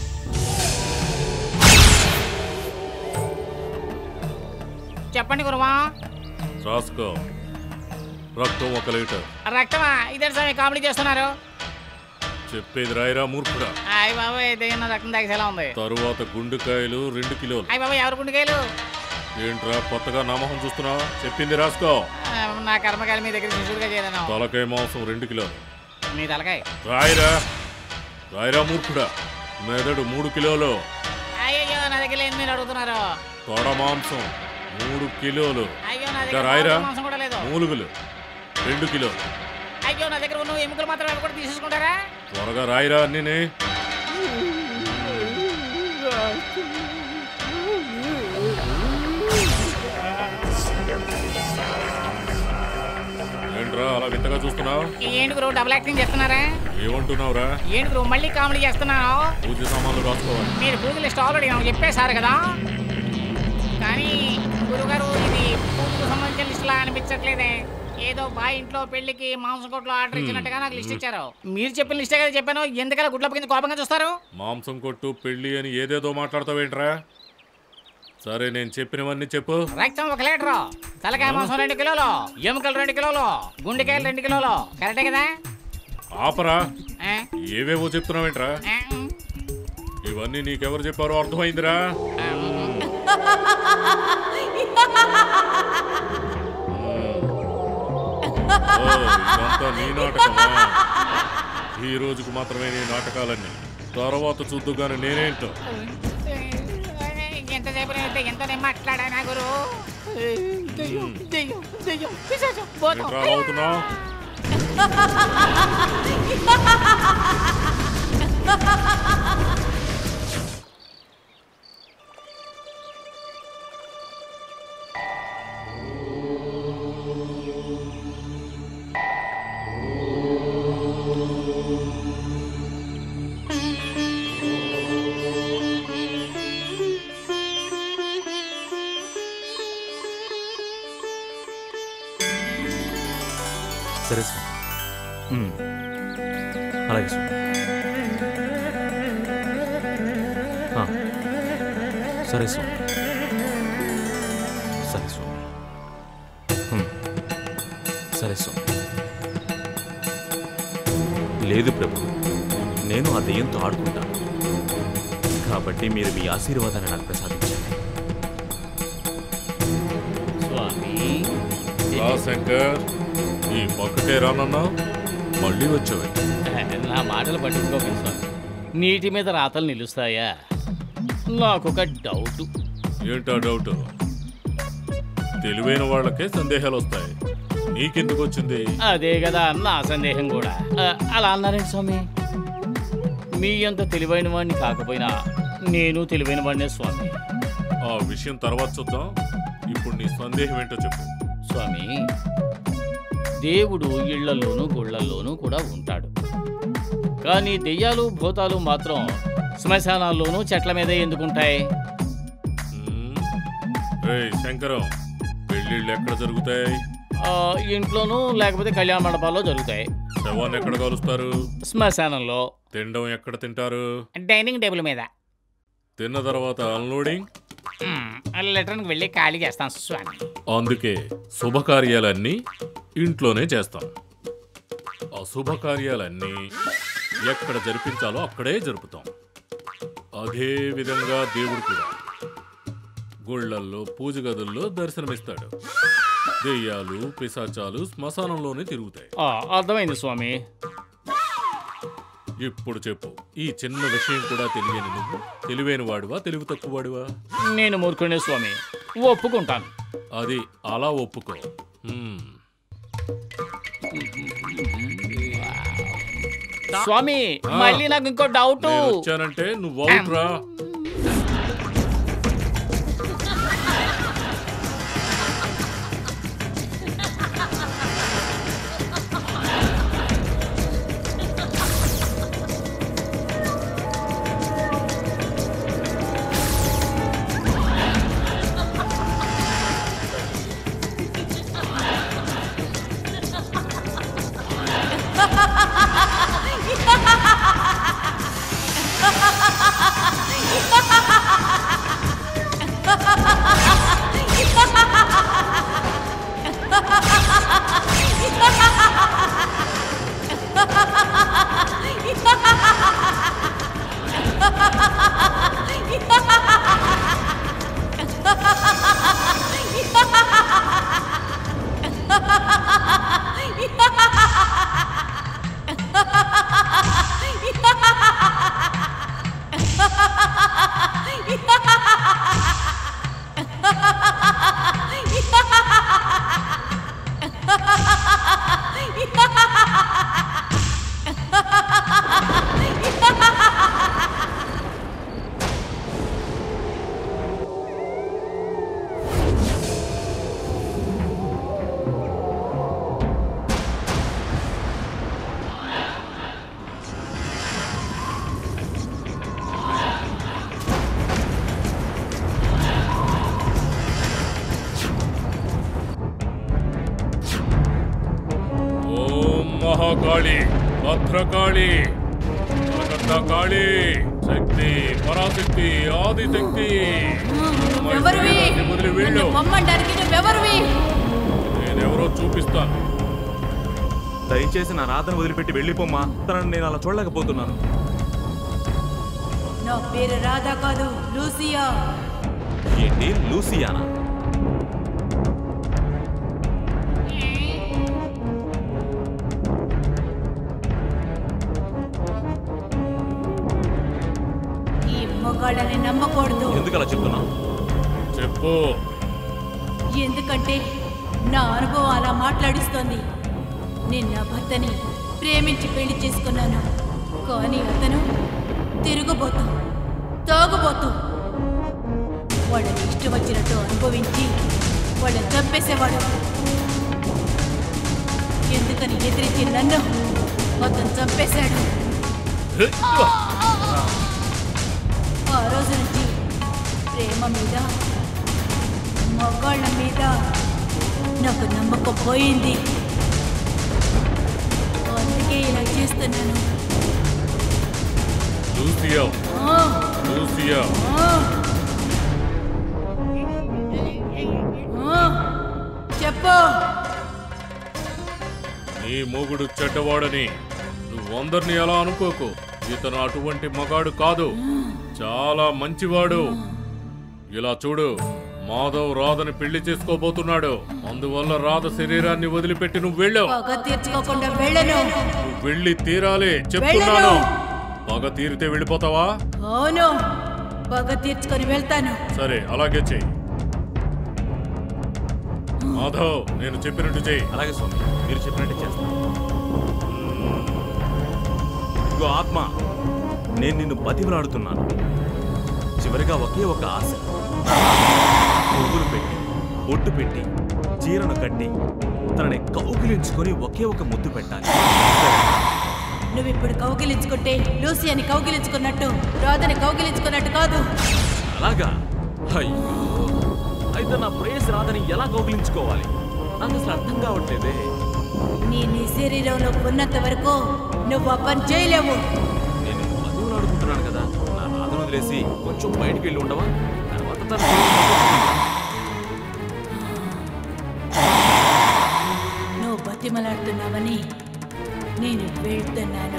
చెప్పండి గురువా రాసుకో రక్తం ఒక లీటర్ రక్తమా ఇదే స్వామి కామెడీ చేస్తున్నారు చెప్పేది రాయిరా మూర్ఖుడా అయ్య బాబాయ్ దయ్యం రక్తం తాగేసేలా ఉంది తరువాత గుండెకాయలు రెండు కిలోలు అయ్య బాబాయ్ ఎవరు గుండెకాయలు ఏంట్రా కొత్తగా నామహం చూస్తున్నావు చెప్పింది రాసుకో ఆ, నా కర్మకాయలు మీ దగ్గర శిశువుగా చేయలేను తలకాయ మాంసం రెండు కిలోలు మీ తలకాయ రాయిరా రాయిరా మూర్ఖుడా మెదడు మూడు కిలోలు అయ్యో నా దగ్గర లేదు మీరు అడుగుతున్నారు తొడ మాంసం మూడు కిలోలు అయ్యో నా ఇంకా దగ్గర రాయిరా మాంసం- మాంసం కూడా లేదు మూలుగులు రెండు కిలోలు అయ్యో నా దగ్గర ఉన్న ఎముకలు మాత్రం అవి కూడా తీసేసుకుంటారా త్వరగా రాయిరా అన్నీ ఏంట్రా అలా వింతగా చూస్తున్నావు ఏంటి గురువు డబుల్ యాక్టింగ్ చేస్తున్నారా ఏమంటున్నావురా ఏంటి గురువు మళ్ళీ కామెడీ చేస్తున్నాను పూజ సామాన్లు రాసుకోవాలి మీరు పూజ లిస్ట్ ఆల్రెడీ నాకు చెప్పేశారు కదా కానీ గురుగారు ఇది పూజకు సంబంధించిన లిస్టులా అనిపించట్లేదే ఏదో బాయ్ ఇంట్లో పెళ్లికి మాంసం కొట్లో ఆర్డర్ ఇచ్చినట్టుగా నాకు లిస్ట్ ఇచ్చారు మీరు చెప్పిన లిస్టే కదా చెప్పాను ఎందుకలా గుడ్ల కింద కోపంగా చూస్తారు మాంసం కొట్టు పెళ్ళి అని ఏదేదో మాట్లాడతావేంట్రా సరే నేను చెప్పినవన్నీ చెప్పు రక్తం ఒక లీటరు తలకాయ మాంసం రెండు కిలోలు ఎముకలు రెండు కిలోలు గుండెకాయలు రెండు కిలోలు కరెక్టే కదా ఆపరా ఆ? ఏవేవో చెప్తున్నావేంట్రా ఆ, ఉమ్. ఇవన్నీ నీకెవరు చెప్పారో అర్థమైందిరా ఓ, ఇదంతా నీ నాటకమా ఈ రోజుకు మాత్రమే నీ నాటకాలన్నీ తర్వాత చూద్దుగానే నేనేంటో దెయ్యంతోనే మాట్లాడానా గురు దెయ్యం దెయ్యం దెయ్యం పిశాచం భూతం ఏంట్రా అలా అవుతున్నావ్? సరే స్వామి ఉమ్. అలాగే స్వామి ఆ. సరే స్వామి సరే స్వామి ఉమ్. సరే స్వామి లేదు ప్రభు నేను ఆ దెయ్యంతో ఆడుకుంటాను కాబట్టి మీరు మీ ఆశీర్వాదాన్ని నాకు ప్రసాదించండి స్వామి రా శంకర్ ఈ పక్కకే రానన్నా మళ్ళీ వచ్చావు నా మాటలు పట్టించుకోకండి స్వామి నీటి మీద రాతలు నిలుస్తాయా నాకొక డౌట్ ఏంటా డౌట్ తెలివైన వాళ్ళకే సందేహాలు వస్తాయి నీకెందుకు వచ్చింది అదే కదా నా సందేహం కూడా ఆ, అలా అన్నారండి స్వామి మీ అంత తెలివైన వాడిని కాకపోయినా నేను తెలివైన వాడినే స్వామి ఆ విషయం తర్వాత చూద్దాం ఇప్పుడు నీ సందేహం ఏంటో చెప్పు స్వామి దేవుడు ఇళ్లలోనూ గుళ్ళల్లోనూ కూడా ఉంటాడు కానీ దెయ్యాలు భూతాలు మాత్రం శ్మశానాల్లోనూ చెట్ల మీదే ఎందుకుంటాయి ఏయ్ శంకరం పెళ్ళిళ్ళు ఎక్కడ జరుగుతాయి ఆ, ఇంట్లోనూ లేకపోతే కళ్యాణ మండపాల్లో జరుగుతాయి శవాన్ని ఎక్కడ కలుస్తారు శ్మశానంలో తినడం ఎక్కడ తింటారు డైనింగ్ టేబుల్ మీద తిన్న తర్వాత అన్లోడింగ్ లెటర్కి వెళ్ళి ఖాళీ చేస్తాను స్వామి అందుకే శుభకార్యాలన్నీ ఇంట్లోనే చేస్తాం అశుభకార్యాలన్నీ ఎక్కడ జరిపించాలో అక్కడే జరుపుతాం అదే విధంగా దేవుడు కూడా గుళ్ళల్లో పూజ గదుల్లో దర్శనమిస్తాడు దెయ్యాలు పిశాచాలు శ్మశానంలోనే తిరుగుతాయి ఆ, అర్థమైంది స్వామి ఇప్పుడు చెప్పు ఈ చిన్న విషయం కూడా తెలియని నువ్వు తెలివైన వాడువా తెలివి తక్కువ వాడువా నేను మూర్ఖునే స్వామి ఒప్పుకుంటాను అది అలా ఒప్పుకో హ్మ్. స్వామి ఆ. మళ్ళీ నాకు ఇంకో డౌట్ నేను వచ్చానంటే నువ్వు అవుట్ రా ఓం మహాకాళి భద్రకాళి కలకత్తా కాళి శక్తి పరాశక్తి ఆదిశక్తి ఎవరివి వదిలి వీళ్ళు నన్ను పొమ్మంటానికి నువ్వెవరివి నేనెవరో చూపిస్తాను దయచేసి నా రాధను వదిలిపెట్టి వెళ్ళిపోమ్మా తనని నేను అలా చూడలేకపోతున్నాను నా పేరు రాధా కాదు లూసియా ఏంటి లూసియానా ఈ మొగాళ్ళని నమ్మకూడదు ఎందుకు అలా చెప్తున్నావు చెప్పు ఎందుకంటే నా అనుభవం అలా మాట్లాడిస్తోంది నేను నా భర్తని ప్రేమించి పెళ్లి చేసుకున్నాను కానీ అతను తిరుగుబోతూ తాగుబోతూ వాళ్ళని ఇష్టం వచ్చినట్టు అనుభవించి వాళ్ళని చంపేసేవాడు ఎందుకని ఎదిరించి నన్ను అతను చంపేశాడు ఆ రోజు నుంచి ప్రేమ మీద మగాళ్ళ మీద నాకు నమ్మకం పోయింది అందుకే ఇలా చేస్తున్నాను లూసియా ఆ, లూసియా ఆ. ఆ, చెప్పు నీ మొగుడు చెడ్డవాడని నువ్వందరినీ ఎలా అనుకోకు ఇతను అటువంటి మగాడు కాదు చాలా మంచివాడు ఇలా చూడు మాధవ్ రాధని పెళ్లి చేసుకోబోతున్నాడు అందువల్ల రాధ శరీరాన్ని వదిలిపెట్టి నువ్వు వెళ్ళావు పగ తీర్చుకోకుండా వెళ్ళను నువ్వు వెళ్ళి తీరాలి చెప్తున్నాను వెళ్ళను. పగ తీరితే వెళ్ళిపోతావా అవును పగ తీర్చుకొని వెళ్తాను సరే అలాగే చెయ్యి మాధవ్ నేను చెప్పినట్టు చెయ్యి అలాగే స్వామి మీరు చెప్పినట్టు చేస్తాను ఇదిగో ఆత్మ నేను నిన్ను బతిమలాడుతున్నాను చివరిగా ఒకే ఒక ఆశ పువ్వులు పెట్టి బొట్టు పెట్టి చీరను కట్టి తనని కౌగిలించుకొని ఒకే ఒక ముద్దు పెట్టాలి నువ్వు ఇప్పుడు కౌగిలించుకుంటే లూసియాని కౌగిలించుకున్నట్టు రాధని కౌగిలించుకున్నట్టు కాదు అలాగా అయ్యో అయితే నా ప్రేయస్ రాదని ఎలా కౌగిలించుకోవాలి నాకు అసలు అర్థం కావట్లేదే నీ నీ శరీరంలో ఉన్నంత వరకు నువ్వు ఆ పని చేయలేవు నేను మధువులు ఆడుకుంటున్నాను కదా నా రాధను వదిలేసి కొంచెం బయటికి వెళ్ళి ఉండవా తర్వాత తను నువ్వు బతిమలాడుతున్నావని నేను వెళ్తున్నాను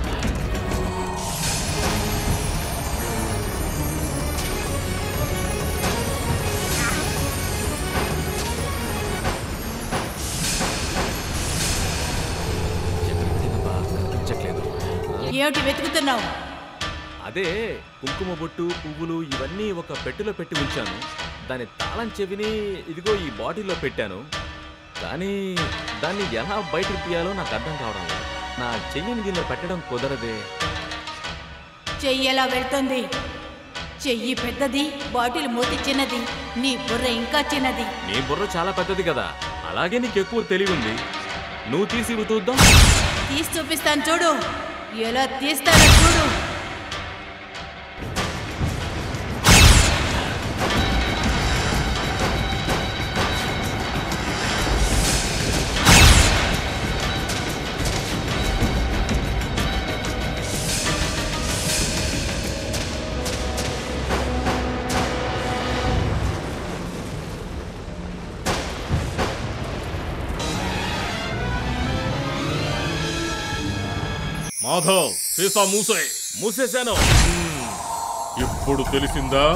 కనిపించట్లేదు ఏమిటి వెతుకుతున్నావు అదే కుంకుమ బొట్టు పువ్వులు ఇవన్నీ ఒక పెట్టెలో పెట్టి ఉంచాను దాని తాళం చెవిని ఇదిగో ఈ బాటిల్లో పెట్టాను కానీ దాన్ని ఎలా బయటకు తీయాలో నాకు అర్థం కావడం లేదు నా చెయ్యిని దీనిలో పెట్టడం కుదరదే చెయ్యి ఎలా వెళ్తుంది చెయ్యి పెద్దది బాటిల్ మూతి చిన్నది నీ బుర్ర ఇంకా చిన్నది నీ బుర్ర చాలా పెద్దది కదా అలాగే నీకు ఎక్కువ తెలివి ఉంది నువ్వు తీసి ఇవి చూద్దాం తీసి చూపిస్తాను చూడు ఎలా తీస్తానో చూడు మాధవ్ సీసా మూసాయి మూసేశాను ఇప్పుడు తెలిసిందా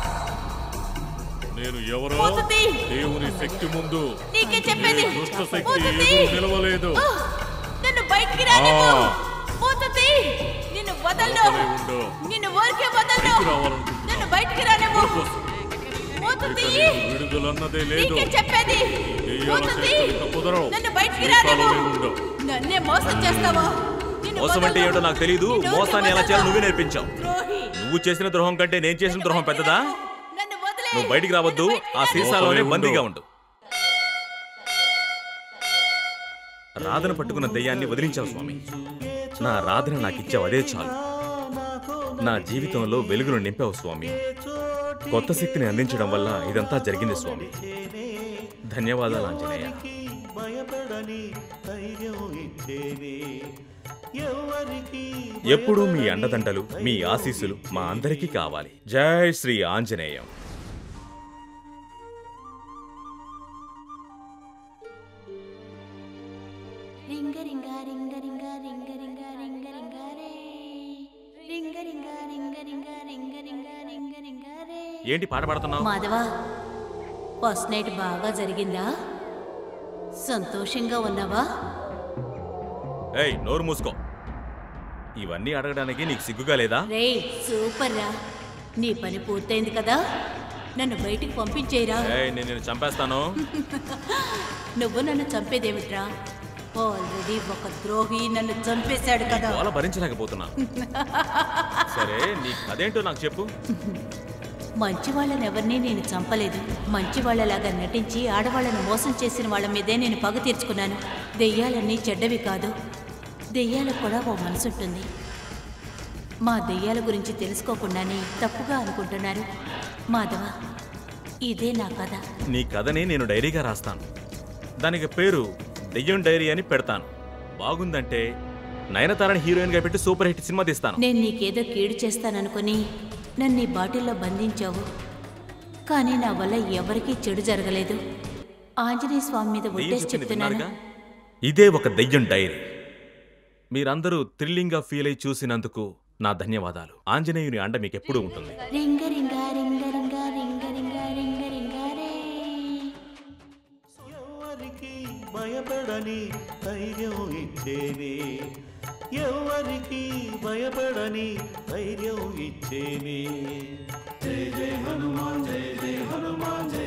నేను ఎవరో మూసుతీ. దేవుని శక్తి ముందు నీకే చెప్పేది ఏ దుష్ట శక్తి మూసుతీ. ఎదురు నిలవలేదు ఆ, నన్ను బయటికి రానివ్వు ఆ. మూతతి నిన్ను వదలను లోపలే ఉండు. నిన్ను ఊరికే వదలను బయటికి రావాలనుకుంటున్నావు. నన్ను బయటికి రానివ్వు ఇక మూతతి నీకు విడుదలన్నదే లేదు నీకే చెప్పేది దెయ్యాల మూతతి శక్తులు ఇక కుదరవు నన్ను బయటికి సీసాలోనే రానివ్వు ఉండు నన్నే మోసం చేస్తావా నిన్ను మోసం అంటే వదలను. ఏమిటో నాకు తెలియదు నిన్ను మోసాన్ని ఎలా చేయాలో నువ్వే నేర్పించావు ద్రోహి నువ్వు చేసిన ద్రోహం కంటే నేను చేసిన ద్రోహం పెద్దదా నన్ను వదిలే నువ్వు బయటికి రావద్దు ఆ సీసాలోనే లోపలే ఉండు. బందీగా ఉండు రాధను పట్టుకున్న దయ్యాన్ని వదిలించావు స్వామి నా రాధన నాకు ఇచ్చావు అదే చాలు నా జీవితంలో వెలుగును నింపావు స్వామి కొత్త శక్తిని అందించడం వల్ల ఇదంతా జరిగింది స్వామి ధన్యవాదాలు ఆంజనేయ భయపడని ధైర్యం ఇచ్చేనే ఎవరికి ఎప్పుడూ మీ అండదండలు మీ ఆశీస్సులు మా అందరికీ కావాలి జై శ్రీ ఆంజనేయం రింగ రింగ రింగ రింగ రింగ రింగ రింగ రింగ రే రింగ రింగ రింగ రింగ రింగ రింగ రింగ రింగ రే ఏంటి పాట పాడుతున్నావు మాధవ ఫస్ట్ నైట్ బాగా జరిగిందా సంతోషంగా ఉన్నావా ఏయ్ నోరు మూసుకో ఇవన్నీ అడగడానికి నీకు సిగ్గుగా లేదా రే సూపర్ రా నీ పని పూర్తయింది కదా నన్ను బయటికి పంపించేయరా ఏయ్, నేను నిన్ను చంపేస్తాను నువ్వు నన్ను చంపేదేమిట్రా ఆల్రెడీ ఒక ద్రోహి నన్ను చంపేశాడు కదా గోల భరించలేకపోతున్నా సరే నీ కదేంటో నాకు చెప్పు మంచి వాళ్ళని ఎవరిని నేను చంపలేదు మంచి వాళ్ళలాగా నటించి ఆడవాళ్ళను మోసం చేసిన వాళ్ళ మీదే నేను పగ తీర్చుకున్నాను దెయ్యాలన్నీ చెడ్డవి కాదు దెయ్యాలకు కూడా ఓ మనసుంటుంది మా దెయ్యాల గురించి తెలుసుకోకుండానే తప్పుగా అనుకుంటున్నారు మాధవ ఇదే నా కథ నీ కథని నేను డైరీగా రాస్తాను దానికి పేరు దెయ్యం డైరీ అని పెడతాను బాగుందంటే నయనతారని హీరోయిన్గా పెట్టి సూపర్ హిట్ సినిమా తీస్తాను నేను నీకేదో కీడు చేస్తాననుకుని నన్ను ఈ బాటిల్లో బంధించావు కానీ నా వల్ల ఎవరికీ చెడు జరగలేదు ఆంజనేయ స్వామి మీద దెయ్యం ఒట్టేసి చెప్పింది చెప్తున్నాను విన్నారుగా? ఇదే ఒక దెయ్యం డైరీ మీరందరూ థ్రిల్లింగ్గా ఫీల్ అయి చూసినందుకు నా ధన్యవాదాలు ఆంజనేయుని అండ మీకు ఎప్పుడూ ఉంటుంది రింగ రింగ రింగ రింగ రింగ రింగ రింగ రింగ రే ఎవరికి భయపడని ధైర్యం ఇచ్చేనే ఎవరికి భయపడని ధైర్యం ఇచ్చేనే జై జై హనుమాన్ జై జై హనుమాన్ జై